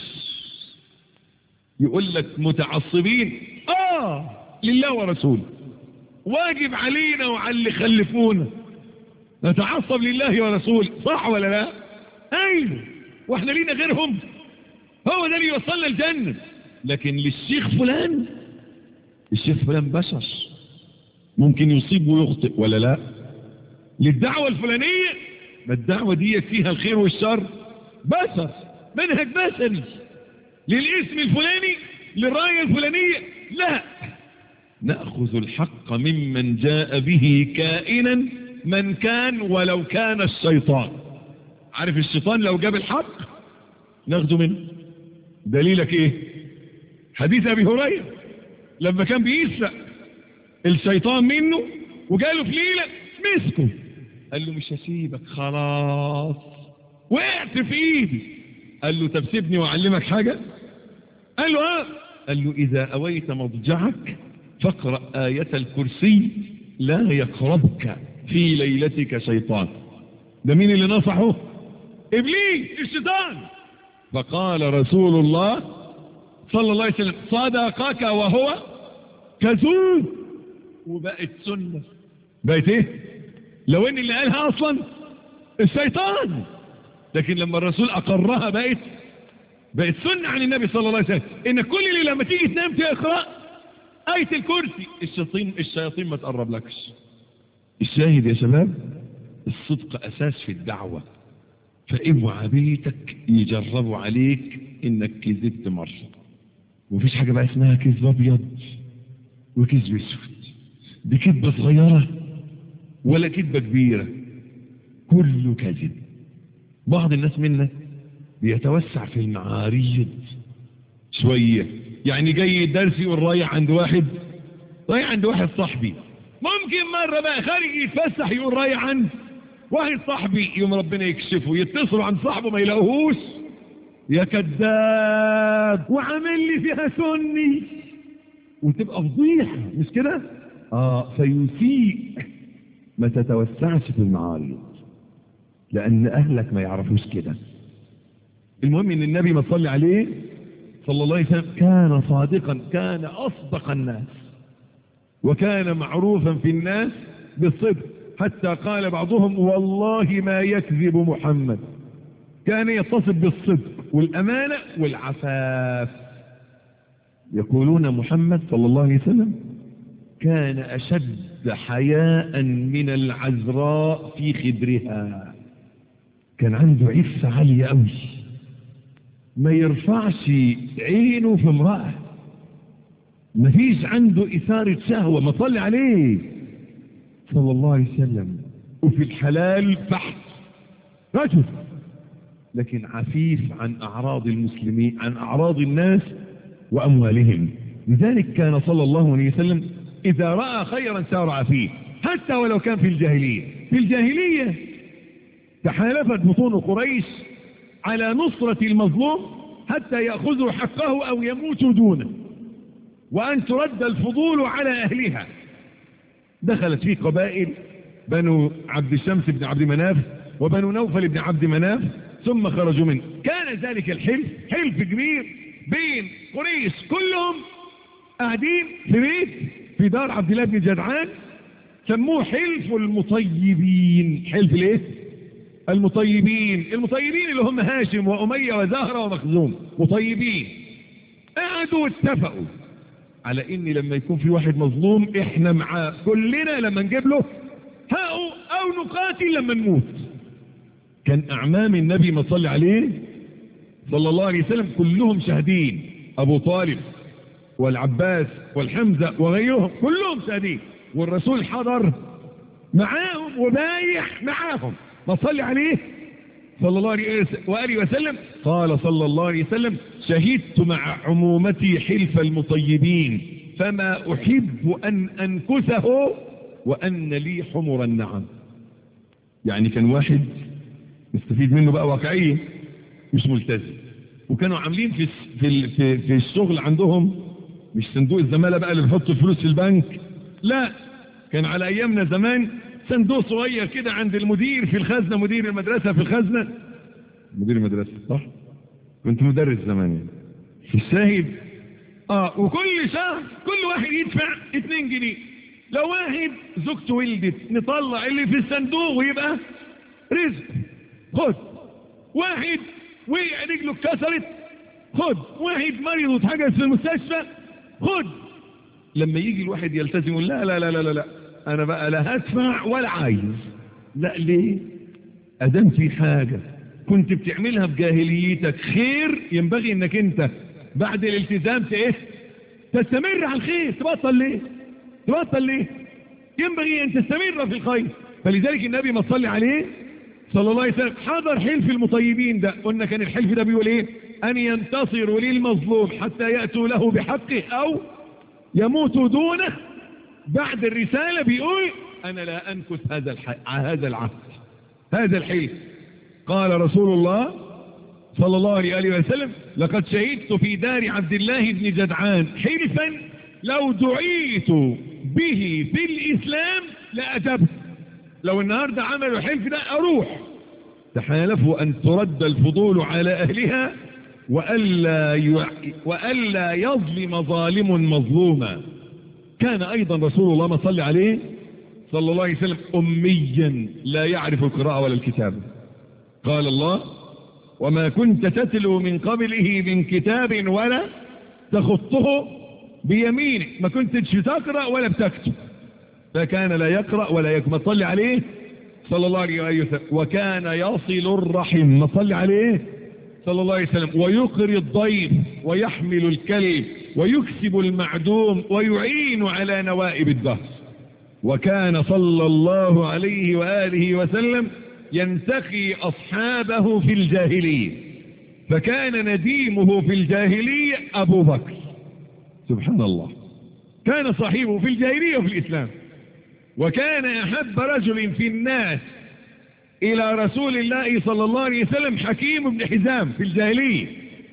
يقول لك متعصبين اه لله ورسوله واجب علينا وعلى اللي خلفونا نتعصب لله ورسوله صح ولا لا ايوه واحنا لينا غيرهم هو ده اللي يوصلنا الجنة لكن للشيخ فلان الشيخ فلان بشر ممكن يصيب ويخطئ ولا لا للدعوة الفلانية ما الدعوة دي فيها الخير والشر بشر منهج بشري للاسم الفلاني للراية الفلانية لا نأخذ الحق ممن جاء به كائنا من كان ولو كان الشيطان عارف الشيطان لو جاب الحق ناخده منه دليلك ايه حديث ابي هريره لما كان بيسرق الشيطان منه وجاله في ليله مسكه قال له مش هسيبك خلاص وقعت في ايدي قال له طب سيبني واعلمك حاجه قال له اه قال له اذا اويت مضجعك فاقرا ايه الكرسي لا يقربك في ليلتك شيطان ده مين اللي نصحه ابليس الشيطان فقال رسول الله صلى الله عليه وسلم صدقك وهو كذوب وبقت سنة بقت ايه لو ان اللي قالها اصلا الشيطان لكن لما الرسول اقرها بقت بقت سنة عن النبي صلى الله عليه وسلم ان كل اللي لما تيجي تنام تقرأ آية الكرسي الشياطين الشياطين ما تقرب لكش الشاهد يا شباب الصدق اساس في الدعوة فاوعى بيتك يجربوا عليك انك كذبت مرة ومفيش حاجة بقى اسمها كذب ابيض وكذب اسود دي كذبة صغيرة ولا كذبة كبيرة كله كذب بعض الناس منا بيتوسع في المعاريض شوية يعني جاي الدرس يقول رايح عند واحد رايح عند واحد صاحبي ممكن مرة بقى خارج يتفسح يقول رايح عند واحد صاحبي يوم ربنا يكشفه يتصلوا عن صاحبه ما يلاقوهوش يا كذاب وعامل لي فيها سني وتبقى فضيحة مش كده آه فيسيء ما تتوسعش في المعارض لأن أهلك ما يعرفوش كده المهم ان النبي ما صلي عليه صلى الله عليه وسلم كان صادقا كان أصدق الناس وكان معروفا في الناس بالصدق حتى قال بعضهم والله ما يكذب محمد كان يتصف بالصدق والأمانة والعفاف يقولون محمد صلى الله عليه وسلم كان أشد حياء من العذراء في خدرها كان عنده عفة عالية قوي ما يرفعش عينه في امرأة ما فيش عنده إثارة شهوة ما صلي عليه صلى الله عليه وسلم وفي الحلال بحث رجل لكن عفيف عن أعراض المسلمين عن أعراض الناس وأموالهم لذلك كان صلى الله عليه وسلم إذا رأى خيرا سارع فيه حتى ولو كان في الجاهلية في الجاهلية تحالفت بطون قريش على نصرة المظلوم حتى يأخذوا حقه أو يموتوا دونه وأن ترد الفضول على أهلها دخلت فيه قبائل بنو عبد الشمس بن عبد مناف وبنو نوفل بن عبد مناف ثم خرجوا منه كان ذلك الحلف حلف كبير بين قريش كلهم قاعدين في بيت في دار عبد الله بن جدعان سموه حلف المطيبين حلف ليه المطيبين المطيبين اللي هم هاشم وأمية وزهرة ومخزوم مطيبين قعدوا واتفقوا على ان لما يكون في واحد مظلوم احنا معاه كلنا لما نجيب له هاو او نقاتل لما نموت كان اعمام النبي ما صلى عليه صلى الله عليه وسلم كلهم شاهدين ابو طالب والعباس والحمزة وغيرهم كلهم شاهدين والرسول حضر معاهم وبايح معاهم ما صلي عليه صلى الله عليه وآله وسلم قال صلى الله عليه وسلم شهدت مع عمومتي حلف المطيبين فما أحب أن أنكثه وأن لي حمر النعم يعني كان واحد مستفيد منه بقى واقعية مش ملتزم وكانوا عاملين في في في, في الشغل عندهم مش صندوق الزمالة بقى اللي بيحط الفلوس في البنك لا كان على أيامنا زمان صندوق صغير كده عند المدير في الخزنة مدير المدرسة في الخزنة مدير المدرسة صح كنت مدرس زمان يعني في الشاهد اه وكل شهر كل واحد يدفع 2 جنيه لو واحد زوجته ولدت نطلع اللي في الصندوق ويبقى رزق خد واحد وقع رجله اتكسرت خد واحد مريض واتحجز في المستشفى خد لما يجي الواحد يلتزم لا لا لا لا لا انا بقى لا هدفع ولا عايز لا ليه ادام في حاجة كنت بتعملها في جاهليتك خير ينبغي انك انت بعد الالتزام ايه تستمر على الخير تبطل ليه تبطل ليه ينبغي ان تستمر في الخير فلذلك النبي ما صلي عليه صلى الله عليه وسلم حضر حلف المطيبين ده قلنا كان الحلف ده بيقول ايه ان ينتصروا للمظلوم حتى يأتوا له بحقه او يموتوا دونه بعد الرسالة بيقول أنا لا أنكث هذا الح... هذا العهد هذا الحلف قال رسول الله صلى الله عليه وسلم لقد شهدت في دار عبد الله بن جدعان حلفا لو دعيت به في الإسلام لأجبت لو النهاردة عملوا حلف ده أروح تحالفوا أن ترد الفضول على أهلها وألا, ي... وألا يظلم ظالم مظلوما كان أيضا رسول الله ما صلى عليه صلى الله عليه وسلم أميا لا يعرف القراءة ولا الكتابة قال الله وما كنت تتلو من قبله من كتاب ولا تخطه بيمينك ما كنتش بتقرأ ولا بتكتب فكان لا يقرأ ولا يكتب ما صلي عليه صلى الله عليه وسلم وكان يصل الرحم ما صلي عليه صلى الله عليه وسلم ويقري الضيف ويحمل الكلب ويكسب المعدوم ويعين على نوائب الدهر وكان صلى الله عليه وآله وسلم ينتقي أصحابه في الجاهلية فكان نديمه في الجاهلية أبو بكر سبحان الله كان صاحبه في الجاهلية وفي الإسلام وكان أحب رجل في الناس إلى رسول الله صلى الله عليه وسلم حكيم بن حزام في الجاهلية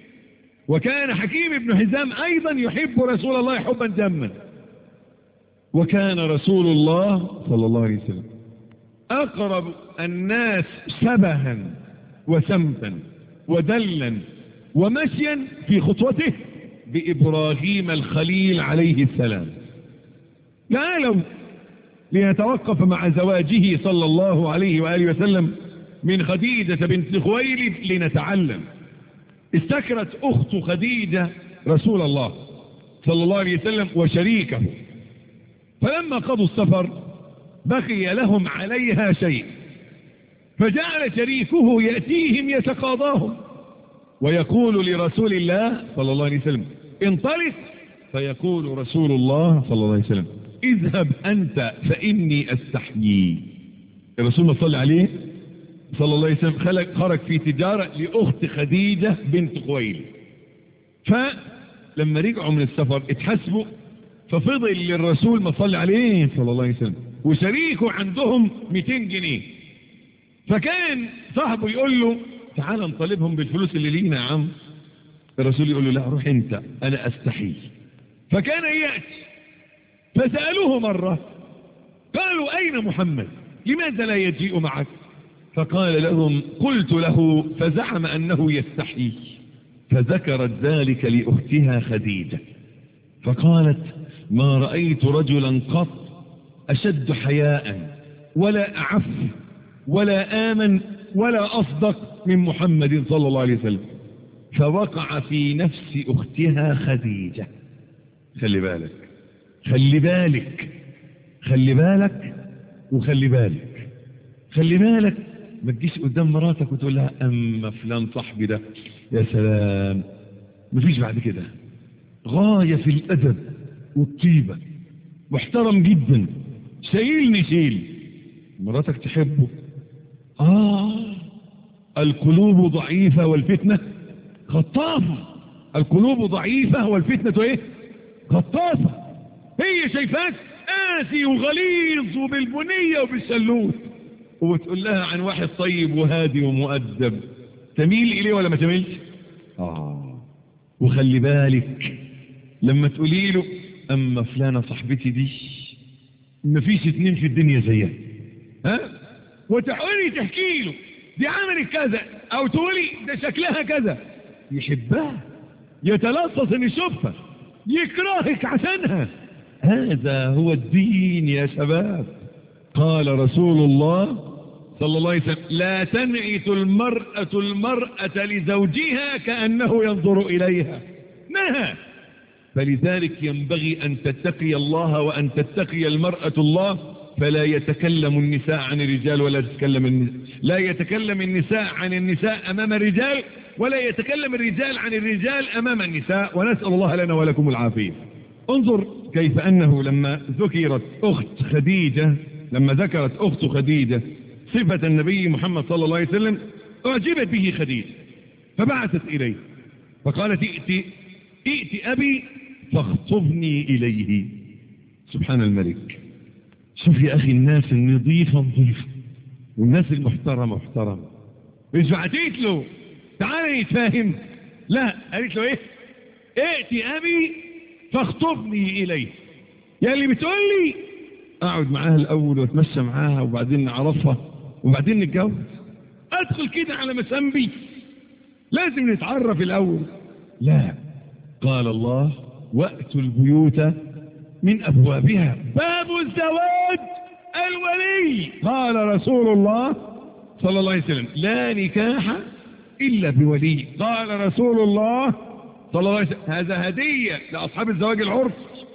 وكان حكيم بن حزام أيضا يحب رسول الله حبا جما وكان رسول الله صلى الله عليه وسلم أقرب الناس شبها وسمتا ودلا ومشيا في خطوته بإبراهيم الخليل عليه السلام تعالوا ليتوقف مع زواجه صلى الله عليه وآله وسلم من خديجة بنت خويلد لنتعلم استكرت أخت خديجة رسول الله صلى الله عليه وسلم وشريكه فلما قضوا السفر بقي لهم عليها شيء فجعل شريكه يأتيهم يتقاضاهم ويقول لرسول الله صلى الله عليه وسلم انطلق فيقول رسول الله صلى الله عليه وسلم اذهب أنت فإني أستحيي الرسول صلى الله عليه صلى الله عليه وسلم خلق خرج في تجارة لأخت خديجة بنت خويل فلما رجعوا من السفر اتحسبوا ففضل للرسول ما صلى عليه صلى الله عليه وسلم وشريكه عندهم 200 جنيه فكان صاحبه يقول له تعال نطالبهم بالفلوس اللي لينا يا عم الرسول يقول له لا روح انت انا استحي فكان يأتي فسألوه مرة قالوا اين محمد لماذا لا يجيء معك فقال لهم قلت له فزعم انه يستحي فذكرت ذلك لأختها خديجة فقالت ما رأيت رجلا قط أشد حياء ولا أعف ولا آمن ولا أصدق من محمد صلى الله عليه وسلم فوقع في نفس أختها خديجة خلي بالك خلي بالك خلي بالك وخلي بالك خلي بالك ما تجيش قدام مراتك وتقول لها أما فلان صاحبي ده يا سلام مفيش بعد كده غاية في الأدب والطيبة محترم جدا شايلني شيل مراتك تحبه آه القلوب ضعيفة والفتنة خطافة القلوب ضعيفة والفتنة ايه خطافة هي شايفاك قاسي وغليظ وبالبنية وبالسلوت وبتقول لها عن واحد طيب وهادي ومؤدب تميل إليه ولا ما تميلش آه وخلي بالك لما تقولي له أما فلانة صاحبتي دي مفيش اتنين في الدنيا زيها ها وتحاولي تحكي له دي عملت كذا او تقولي ده شكلها كذا يحبها يتلصص ان يشوفها يكرهك عشانها هذا هو الدين يا شباب قال رسول الله صلى الله عليه وسلم لا تنعت المرأة المرأة لزوجها كأنه ينظر إليها نهى فلذلك ينبغي أن تتقي الله وأن تتقي المرأة الله فلا يتكلم النساء عن الرجال ولا تتكلم النساء لا يتكلم النساء عن النساء أمام الرجال ولا يتكلم الرجال عن الرجال أمام النساء ونسأل الله لنا ولكم العافية انظر كيف أنه لما ذكرت أخت خديجة لما ذكرت أخت خديجة صفة النبي محمد صلى الله عليه وسلم أعجبت به خديجة فبعثت إليه فقالت ائت ائت أبي فاخطبني إليه سبحان الملك شوف يا أخي الناس النظيفة نظيفة والناس المحترمة محترمة مش بعتيت له تعالى يتفاهم لا قالت له ايه ائتي أبي فاخطبني إليه يا اللي بتقول لي اقعد معاها الأول واتمشى معاها وبعدين نعرفها وبعدين نتجوز ادخل كده على مسامبي لازم نتعرف الأول لا قال الله وأتوا البيوت من أبوابها باب الزواج الولي قال رسول الله صلى الله عليه وسلم لا نكاح إلا بولي قال رسول الله صلى الله عليه وسلم هذا هدية لأصحاب الزواج العرف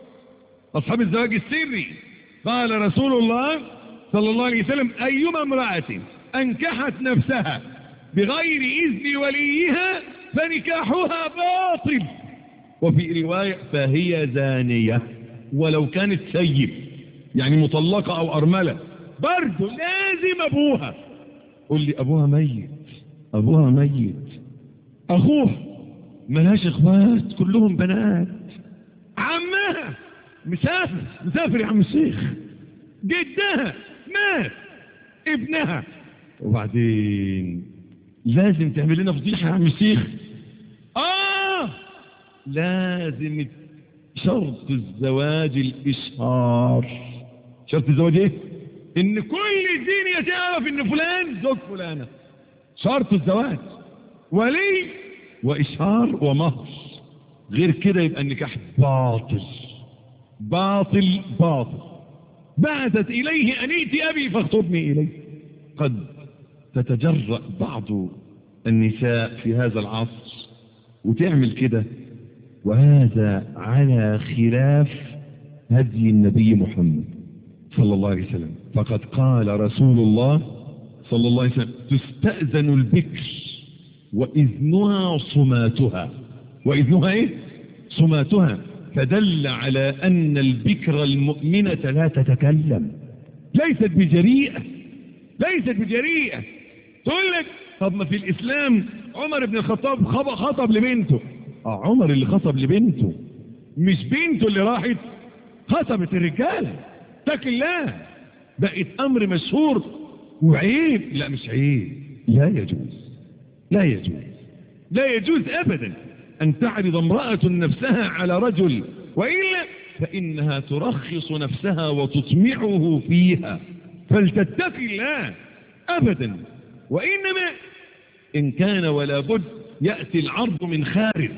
أصحاب الزواج السري قال رسول الله صلى الله عليه وسلم أيما امرأة أنكحت نفسها بغير إذن وليها فنكاحها باطل وفي رواية فهي زانية ولو كانت سيب يعني مطلقة أو أرملة برضو لازم أبوها قل لي أبوها ميت أبوها ميت أخوها ملهاش إخوات كلهم بنات عمها مسافر مسافر يا عم الشيخ جدها مات ابنها وبعدين لازم تعمل لنا فضيحة يا عم الشيخ آه لازم شرط الزواج الإشهار شرط الزواج ايه ان كل الدنيا تعرف ان فلان زوج فلانة شرط الزواج ولي وإشهار ومهر غير كده يبقى النكاح باطل باطل باطل بعثت إليه أن ائت أبي فاخطبني إليه قد تتجرأ بعض النساء في هذا العصر وتعمل كده وهذا على خلاف هدي النبي محمد صلى الله عليه وسلم فقد قال رسول الله صلى الله عليه وسلم تستأذن البكر وإذنها صماتها وإذنها إيه؟ صماتها فدل على أن البكر المؤمنة لا تتكلم ليست بجريئة ليست بجريئة تقول لك طب ما في الإسلام عمر بن الخطاب خب- خطب لبنته اه عمر اللي خطب لبنته مش بنته اللي راحت خطبت الرجالة اتق الله بقت أمر مشهور وعيب لا مش عيب لا يجوز لا يجوز لا يجوز أبدا أن تعرض امرأة نفسها على رجل وإلا فإنها ترخص نفسها وتطمعه فيها فلتتق الله أبدا وإنما إن كان ولا بد يأتي العرض من خارج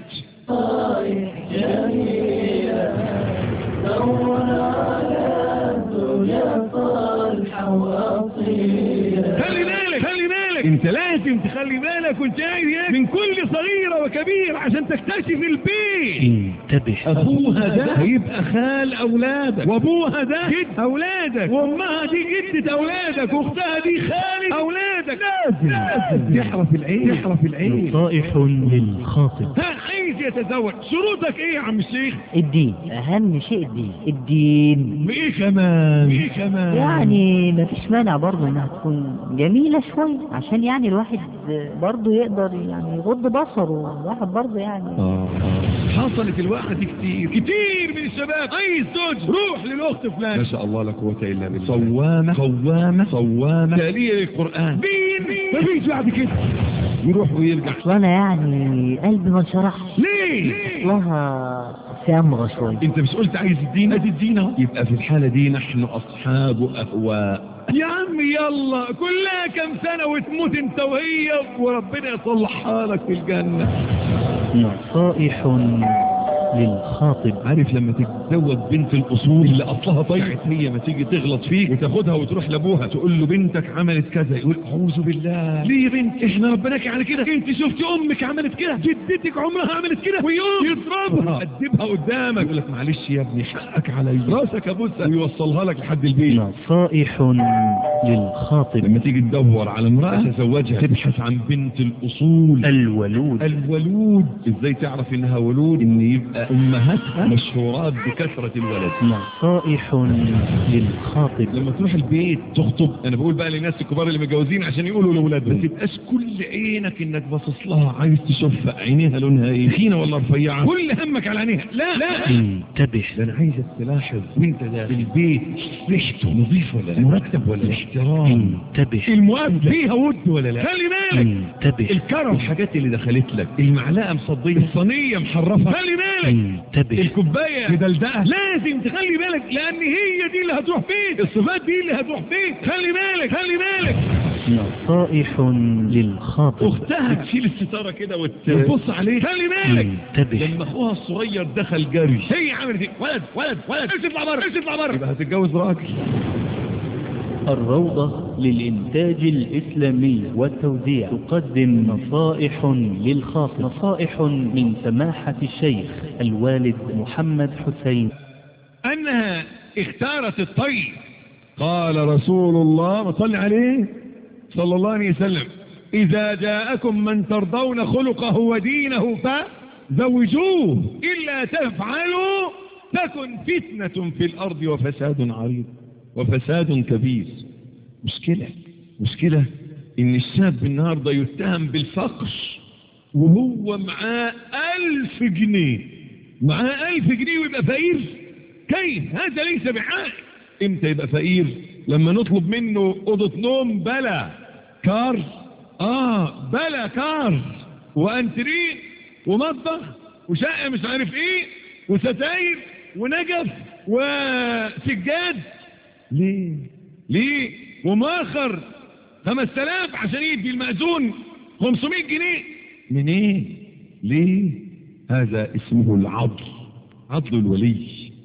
خلي بالك خلي بالك انت لازم تخلي بالك وانت قاعد هناك من كل صغيرة وكبير عشان تكتشف البيت انتبه ابوها ده هيبقى خال اولادك وابوها ده جد اولادك وامها دي جدة اولادك واختها دي خالة اولادك لازم لازم تحرف العين تحرف العين نصائح للخاطب ها عايز يتزوج شروطك ايه يا عم الشيخ الدين اهم شيء الدين الدين بايه كمان بايه كمان يعني مفيش مانع برضه انها تكون جميلة شوية عشان يعني الواحد برضه يقدر يعني يغض بصره الواحد برضه يعني آه. حصلت الواحد كتير كتير من الشباب عايز زوج روح للاخت فلان ما شاء الله لا قوه الا بالله صوامه قوامه صوامه تاليه للقران مين مفيش بعد كده يروح ويرجع اصل انا يعني قلبي ما انشرحش ليه اصلها سامغة شوية انت مش قلت عايز الدين ادي الدين اهو يبقى في الحاله دي نحن اصحاب اهواء يا عم يلا كلها كم سنه وتموت انت وهي وربنا يصلحها لك في الجنه نصائح للخاطب عارف لما تتزوج بنت الاصول اللي اصلها طيب هي ما تيجي تغلط فيك وتاخدها وتروح لابوها تقول له بنتك عملت كذا يقول اعوذ بالله ليه يا بنت احنا ربناك على كده انت شفت امك عملت كده جدتك عمرها عملت كده ويوم يضربها يقدمها قدامك يقول لك معلش يا ابني حقك عليا راسك ابوسها ويوصلها لك لحد البيت نصائح للخاطب لما تيجي تدور على امرأة تزوجها تبحث عن بنت الأصول الولود الولود ازاي تعرف انها ولود ان يبقى امهاتها مشهورات بكثرة الولد نصائح للخاطب لما تروح البيت تخطب انا بقول بقى للناس الكبار اللي متجوزين عشان يقولوا لاولادهم ما تبقاش كل عينك انك باصص لها عايز تشوفها عينيها لونها ايه تخينه ولا رفيعه كل همك على عينيها لا لا انتبه ده انا عايزك تلاحظ وانت ده في البيت ريحته نظيف ولا لا مرتب ولا لا احترام انتبه المقابله فيها ود ولا لا خلي بالك انتبه الكرم الحاجات اللي دخلت لك المعلقه مصديه الصينيه محرفه خلي بالك انتبه الكوبايه مدلدقه لازم تخلي بالك لان هي دي اللي هتروح فين الصفات دي اللي هتروح فين خلي بالك خلي بالك نصائح للخاطب اختها تشيل الستاره كده وتبص عليه خلي بالك انتبه لما اخوها الصغير دخل جري هي عملت ايه ولد ولد ولد ايش اطلع بره ايش اطلع بره يبقى هتتجوز راجل الروضة للإنتاج الإسلامي والتوزيع تقدم نصائح للخاطب نصائح من سماحة الشيخ الوالد محمد حسين انها اختارت الطيب قال رسول الله صل عليه صلى الله عليه وسلم اذا جاءكم من ترضون خلقه ودينه فزوجوه الا تفعلوا تكن فتنة في الارض وفساد عريض وفساد كبير مشكلة مشكلة ان الشاب النهاردة يتهم بالفقر وهو معاه الف جنيه معاه الف جنيه ويبقى فقير كيف هذا ليس بحال امتى يبقى فقير لما نطلب منه اوضه نوم بلا كار اه بلا كار وانترين ومطبخ وشقه مش عارف ايه وستاير ونجف وسجاد ليه ليه ومؤخر 5000 عشان يدي المأذون 500 جنيه من ايه ليه هذا اسمه العضل عضل الولي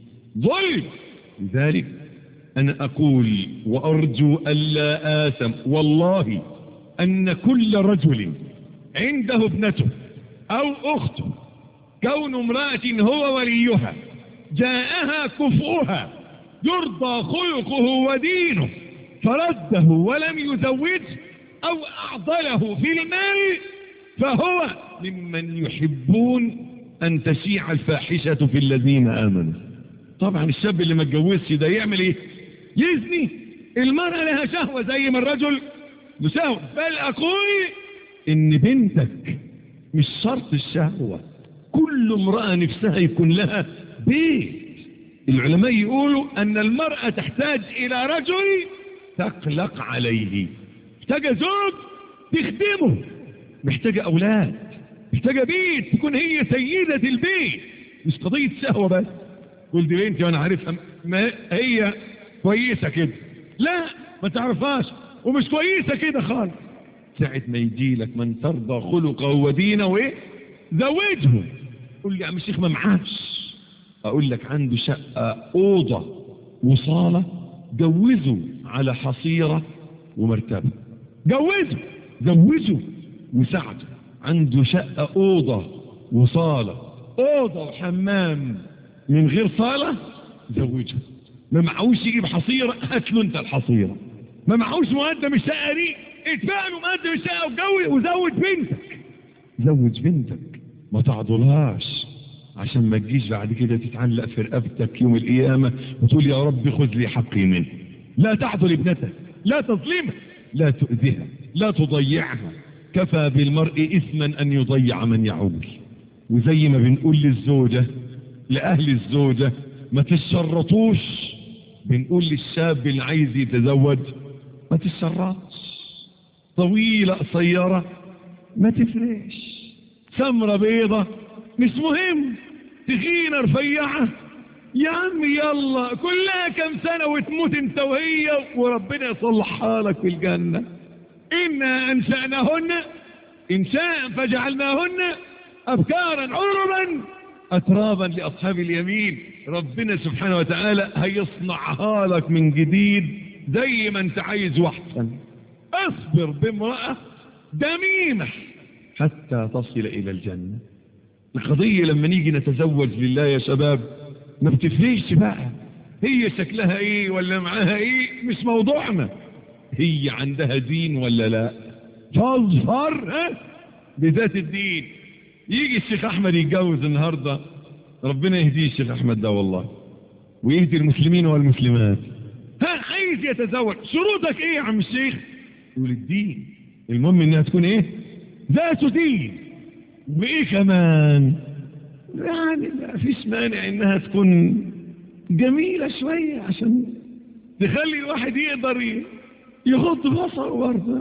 ظلم لذلك أنا أقول وأرجو ألا آثم والله أن كل رجل عنده ابنته أو أخته كون امرأة هو وليها جاءها كفؤها يرضى خلقه ودينه فرده ولم يزوجه أو أعضله في المال فهو ممن يحبون أن تشيع الفاحشة في الذين آمنوا طبعا الشاب اللي ما اتجوزش ده يعمل ايه يزني المرأة لها شهوة زي ما الرجل له شهوة بل أقول إن بنتك مش شرط الشهوة كل امرأة نفسها يكون لها بيت العلماء يقولوا أن المرأة تحتاج إلى رجل تقلق عليه محتاجة زوج تخدمه محتاجة أولاد محتاجة بيت تكون هي سيدة البيت مش قضية شهوة بس قول دي بنتي وأنا عارفها ما هي كويسة كده لا ما تعرفهاش ومش كويسة كده خالص ساعة ما يجي لك من ترضى خلقه ودينه وايه زوجه قول لي يا عم الشيخ ما معاش اقول لك عنده شقة اوضة وصالة جوزه على حصيرة ومرتبة جوزه زوجه وساعده عنده شقة اوضة وصالة اوضة وحمام من غير صالة زوجه ما معهوش يجيب حصيرة هات له انت الحصيرة ما معهوش مقدم الشقة دي اتفق له مقدم الشقة وجوز وزوج بنتك زوج بنتك ما تعضلهاش عشان ما تجيش بعد كده تتعلق في رقبتك يوم القيامة وتقول يا رب خذ لي حقي منه لا تعضل ابنتك لا تظلمها لا تؤذيها لا تضيعها كفى بالمرء إثما أن يضيع من يعول وزي ما بنقول للزوجة لأهل الزوجة ما تشرطوش بنقول للشاب اللي عايز يتزوج ما تشرطش طويلة قصيرة ما تفرقش سمرة بيضة مش مهم تخينة رفيعة يا عم يلا كلها كم سنة وتموت انت وهي وربنا يصلحها لك في الجنة إنا أنشأناهن إنشاء فجعلناهن أبكارا عربا أترابا لأصحاب اليمين ربنا سبحانه وتعالى هيصنعها لك من جديد زي ما انت عايز واحسن اصبر بامرأة دميمة حتى تصل إلى الجنة القضية لما نيجي نتزوج لله يا شباب ما بتفريش بقى هي شكلها ايه ولا معاها ايه مش موضوعنا هي عندها دين ولا لا فاظفر ها بذات الدين يجي الشيخ احمد يتجوز النهاردة ربنا يهديه الشيخ احمد ده والله ويهدي المسلمين والمسلمات ها عايز يتزوج شروطك ايه يا عم الشيخ يقول الدين المهم انها تكون ايه ذات دين وايه كمان يعني ما فيش مانع انها تكون جميلة شوية عشان تخلي الواحد يقدر يغض بصره برضه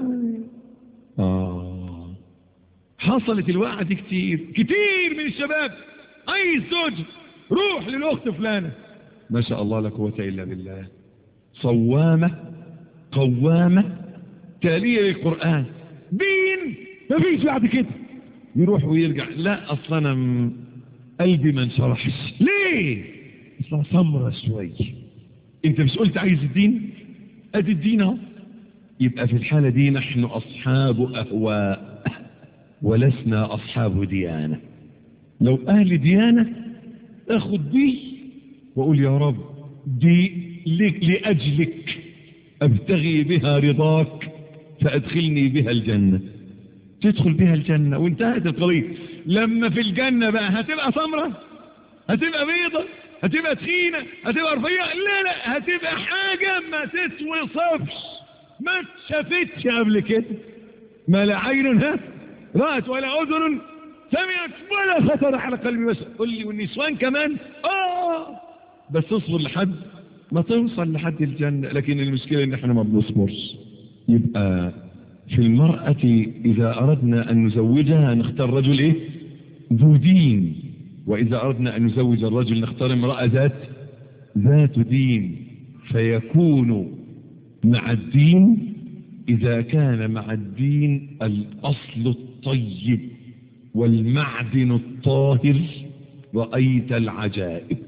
آه حصلت الوقعة دي كتير كتير من الشباب عايز زوج روح للأخت فلانة ما شاء الله لا قوة إلا بالله صوامة قوامة تالية للقرآن دين ما فيش بعد كده يروح ويرجع لا أصلا أنا م- قلبي ما انشرحش ليه اصلا سمرة شوي انت مش قلت عايز الدين ادي الدين اهو يبقى في الحالة دي نحن أصحاب أهواء ولسنا أصحاب ديانة لو أهل ديانة أخذ دي وأقول يا رب دي لك لأجلك أبتغي بها رضاك فأدخلني بها الجنة تدخل بها الجنة وانتهت القضية لما في الجنة بقى هتبقى سمرة هتبقى بيضة هتبقى تخينة هتبقى رفيعة لا لا هتبقى حاجة ما تتوصفش ما اتشافتش قبل كده ما لا عين ها رأت ولا أذن سمعت ولا خطر على قلبي بس قل لي والنسوان كمان آه بس اصبر لحد ما توصل لحد الجنة لكن المشكلة ان احنا ما بنصبرش يبقى في المرأة إذا أردنا أن نزوجها نختار رجل إيه ذو دين وإذا أردنا أن نزوج الرجل نختار امرأة ذات ذات دين فيكون مع الدين إذا كان مع الدين الأصل الطيب والمعدن الطاهر رأيت العجائب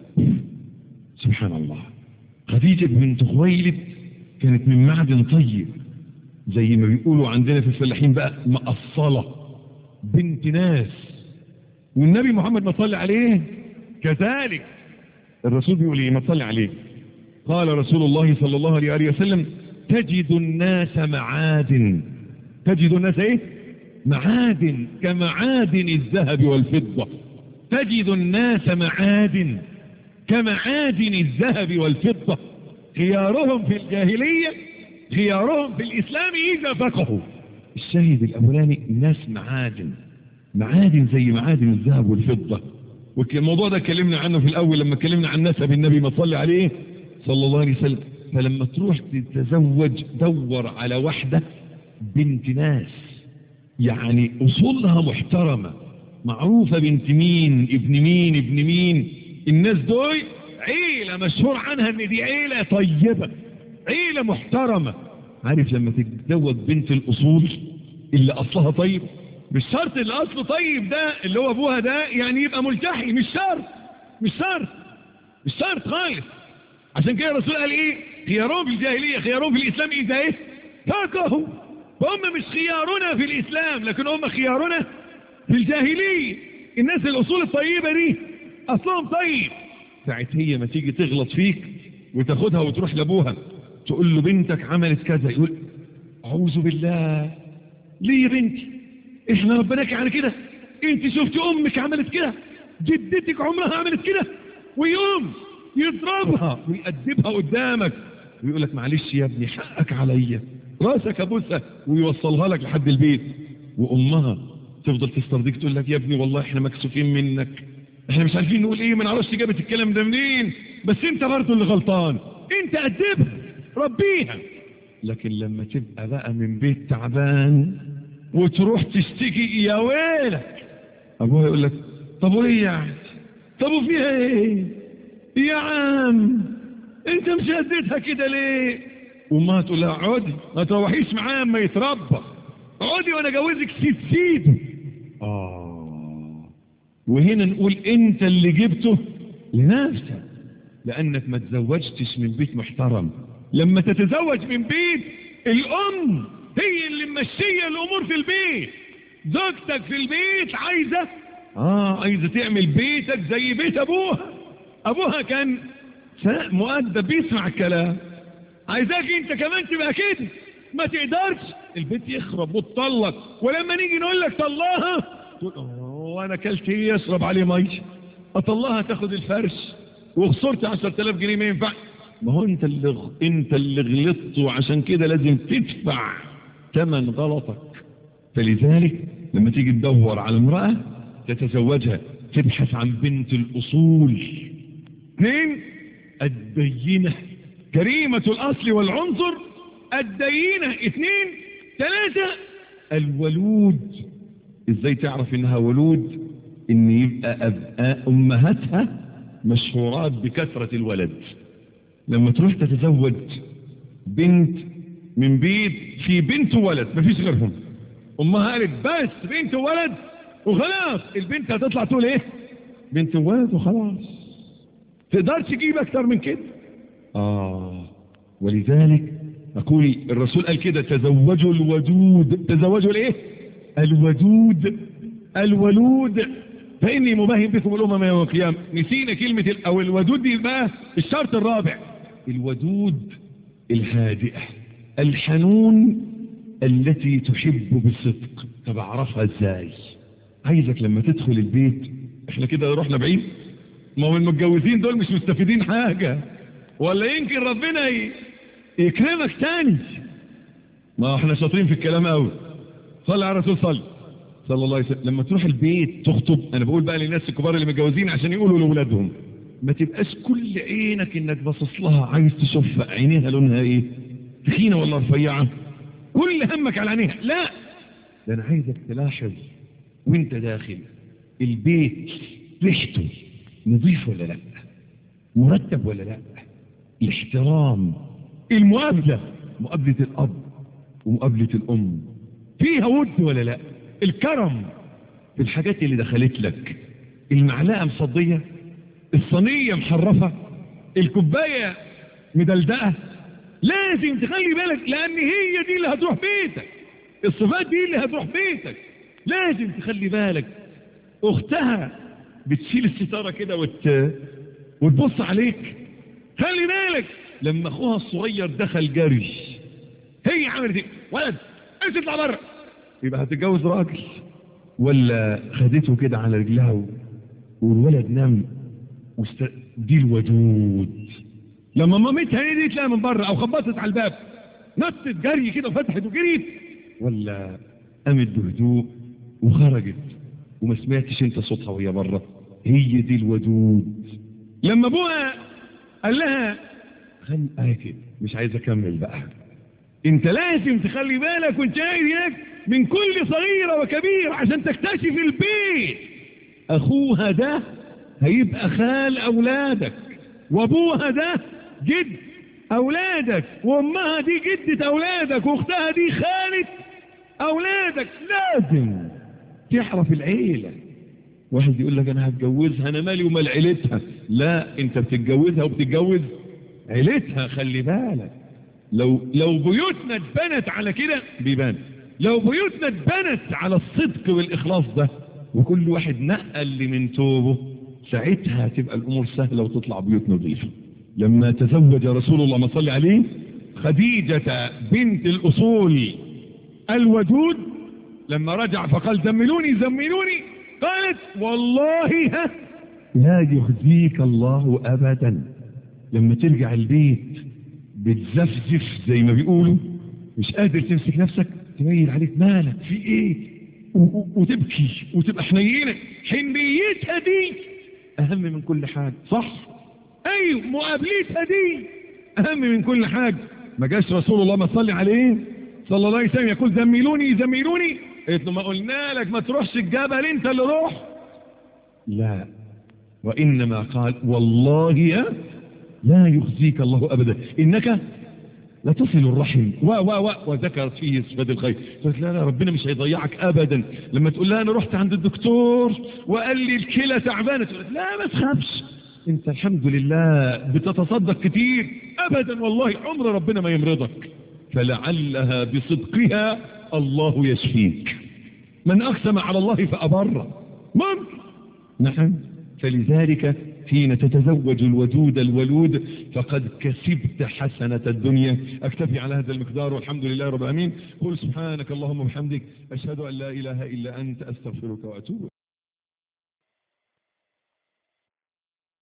سبحان الله خديجة بنت خويلد كانت من معدن طيب زي ما بيقولوا عندنا في الفلاحين بقى مقصلة بنت ناس والنبي محمد ما صلى عليه كذلك الرسول بيقول ايه ما صلى عليه قال رسول الله صلى الله عليه وآله وسلم تجد الناس معادن تجد الناس ايه معادن كمعادن الذهب والفضة تجد الناس معادن كمعادن الذهب والفضة خيارهم في الجاهلية خيارهم في الإسلام إذا فقهوا الشاهد الأولاني الناس معادن معادن زي معادن الذهب والفضة والموضوع ده اتكلمنا عنه في الأول لما اتكلمنا عن نسب النبي ما صلي عليه صلى الله عليه وسلم فلما تروح تتزوج دور على واحدة بنت ناس يعني أصولها محترمة معروفة بنت مين ابن مين ابن مين الناس دول عيلة مشهور عنها ان دي عيلة طيبة عيلة محترمة عارف لما تتزوج بنت الأصول اللي أصلها طيب مش شرط اللي أصله طيب ده اللي هو أبوها ده يعني يبقى ملتحي مش شرط مش شرط مش شرط خالص عشان كده الرسول قال ايه خيارهم في الجاهلية خيارهم في الإسلام إذا ايه فقهوا هم مش خيارنا في الإسلام لكن هم خيارنا في الجاهلية الناس الأصول الطيبة دي أصلهم طيب ساعة هي ما تيجي تغلط فيك وتاخدها وتروح لأبوها تقول له بنتك عملت كذا يقول أعوذ بالله ليه يا بنتي احنا ربناك على كده انت شفت امك عملت كده جدتك عمرها عملت كده ويقوم يضربها ويأدبها قدامك ويقول لك معلش يا ابني حقك عليا راسك ابوسها ويوصلها لك لحد البيت وامها تفضل تسترضيك تقول لك يا ابني والله احنا مكسوفين منك احنا مش عارفين نقول ايه ما نعرفش جابت الكلام ده منين بس انت برضه اللي غلطان انت ادبها ربيها لكن لما تبقى بقى من بيت تعبان وتروح تشتكي يا ويلك ابوها يقول لك طب وايه يعني طب وفيها ايه يا عم انت مش اديتها كده ليه وما تقول لها عودي ما تروحيش معاه اما يتربى عودي وانا جوزك سيد سيده اه وهنا نقول انت اللي جبته لنفسك لانك ما تزوجتش من بيت محترم لما تتزوج من بيت الام هي اللي ممشيه الامور في البيت زوجتك في البيت عايزه اه عايزه تعمل بيتك زي بيت ابوها ابوها كان مؤدب بيسمع الكلام عايزاك انت كمان تبقى كده ما تقدرش البيت يخرب وتطلق ولما نيجي نقول لك طلقها تقول اه انا اكلت ايه يشرب عليه ميه اطلقها تاخد الفرش وخسرت 10000 جنيه ما ينفع ما هو انت اللي غ... انت اللي غلطت وعشان كده لازم تدفع ثمن غلطك فلذلك لما تيجي تدور على امرأة تتزوجها تبحث عن بنت الأصول اثنين الدينة كريمة الأصل والعنصر الدينة اثنين ثلاثة الولود ازاي تعرف انها ولود ان يبقى أبقى امهاتها مشهورات بكثرة الولد لما تروح تتزوج بنت من بيت في بنت وولد مفيش غيرهم امها قالت بس بنت وولد وخلاص البنت هتطلع تقول ايه بنت وولد وخلاص تقدرش تجيب اكتر من كده اه ولذلك اقول الرسول قال كده تزوجوا الودود تزوجوا الايه الودود الولود فاني مباهم بكم الامم يوم القيامه نسينا كلمه ال- او الودود دي بقى الشرط الرابع الودود الهادئه الحنون التي تحب بصدق طب اعرفها ازاي عايزك لما تدخل البيت احنا كده رحنا بعيد ما هو المتجوزين دول مش مستفيدين حاجة ولا يمكن ربنا ي- يكرمك تاني ما احنا شاطرين في الكلام قوي صلي على الرسول صلي صلى الله عليه وسلم لما تروح البيت تخطب انا بقول بقى للناس الكبار اللي متجوزين عشان يقولوا لاولادهم ما تبقاش كل عينك انك باصص لها عايز تشوف عينيها لونها ايه تخينه ولا رفيعه كل همك على عينيها لا ده انا عايزك تلاحظ وانت داخل البيت ريحته نظيف ولا لا مرتب ولا لا الاحترام المقابلة مقابلة الأب ومقابلة الأم فيها ود ولا لا الكرم في الحاجات اللي دخلت لك المعلقة مصدية الصينية محرفة الكوباية مدلدقة لازم تخلي بالك لأن هي دي اللي هتروح بيتك الصفات دي اللي هتروح بيتك لازم تخلي بالك أختها بتشيل الستارة كده وت... وتبص عليك خلي بالك لما أخوها الصغير دخل جري هي عملت ايه ولد انت اطلع بره يبقى هتتجوز راجل ولا خدته كده على رجلها و... والولد نام وست... دي الودود لما مامتها ناديت لها من بره او خبطت على الباب نطت جري كده وفتحت وجريت ولا قامت بهدوء وخرجت وما سمعتش انت صوتها وهي بره هي دي الودود لما ابوها قال لها خل آه كده مش عايز اكمل بقى انت لازم تخلي بالك وانت قاعد هناك من كل صغيره وكبير عشان تكتشف البيت اخوها ده هيبقى خال اولادك وابوها ده جد اولادك وامها دي جدة اولادك واختها دي خالة اولادك لازم تعرف العيلة واحد يقول لك انا هتجوزها انا مالي ومال عيلتها لا انت بتتجوزها وبتتجوز عيلتها خلي بالك لو لو بيوتنا اتبنت على كده بيبان لو بيوتنا اتبنت على الصدق والاخلاص ده وكل واحد نقل من توبه ساعتها تبقى الامور سهله وتطلع بيوت نظيفه لما تزوج رسول الله ما صلي عليه خديجه بنت الاصول الودود لما رجع فقال زملوني زملوني قالت والله ها لا يخزيك الله ابدا لما ترجع البيت بتزفزف زي ما بيقولوا مش قادر تمسك نفسك تميل عليك مالك في ايه و- و- وتبكي وتبقى حنينة حنيتها دي اهم من كل حاجة صح ايوه مقابلتها دي اهم من كل حاجة ما جاش رسول الله ما صلي عليه صلى الله عليه وسلم يقول زميلوني زميلوني قلت له ما قلنا لك ما تروحش الجبل انت اللي روح لا وانما قال والله يا لا يخزيك الله ابدا انك لا تصل الرحم و و و وذكرت فيه صفات الخير قلت لا لا ربنا مش هيضيعك ابدا لما تقول لها انا رحت عند الدكتور وقال لي الكلى تعبانه تقول لك لا ما تخافش انت الحمد لله بتتصدق كتير ابدا والله عمر ربنا ما يمرضك فلعلها بصدقها الله يشفيك من اقسم على الله فابره ممكن نعم فلذلك حين تتزوج الودود الولود فقد كسبت حسنة الدنيا أكتفي على هذا المقدار والحمد لله رب العالمين قل سبحانك اللهم وبحمدك أشهد أن لا إله إلا أنت أستغفرك وأتوب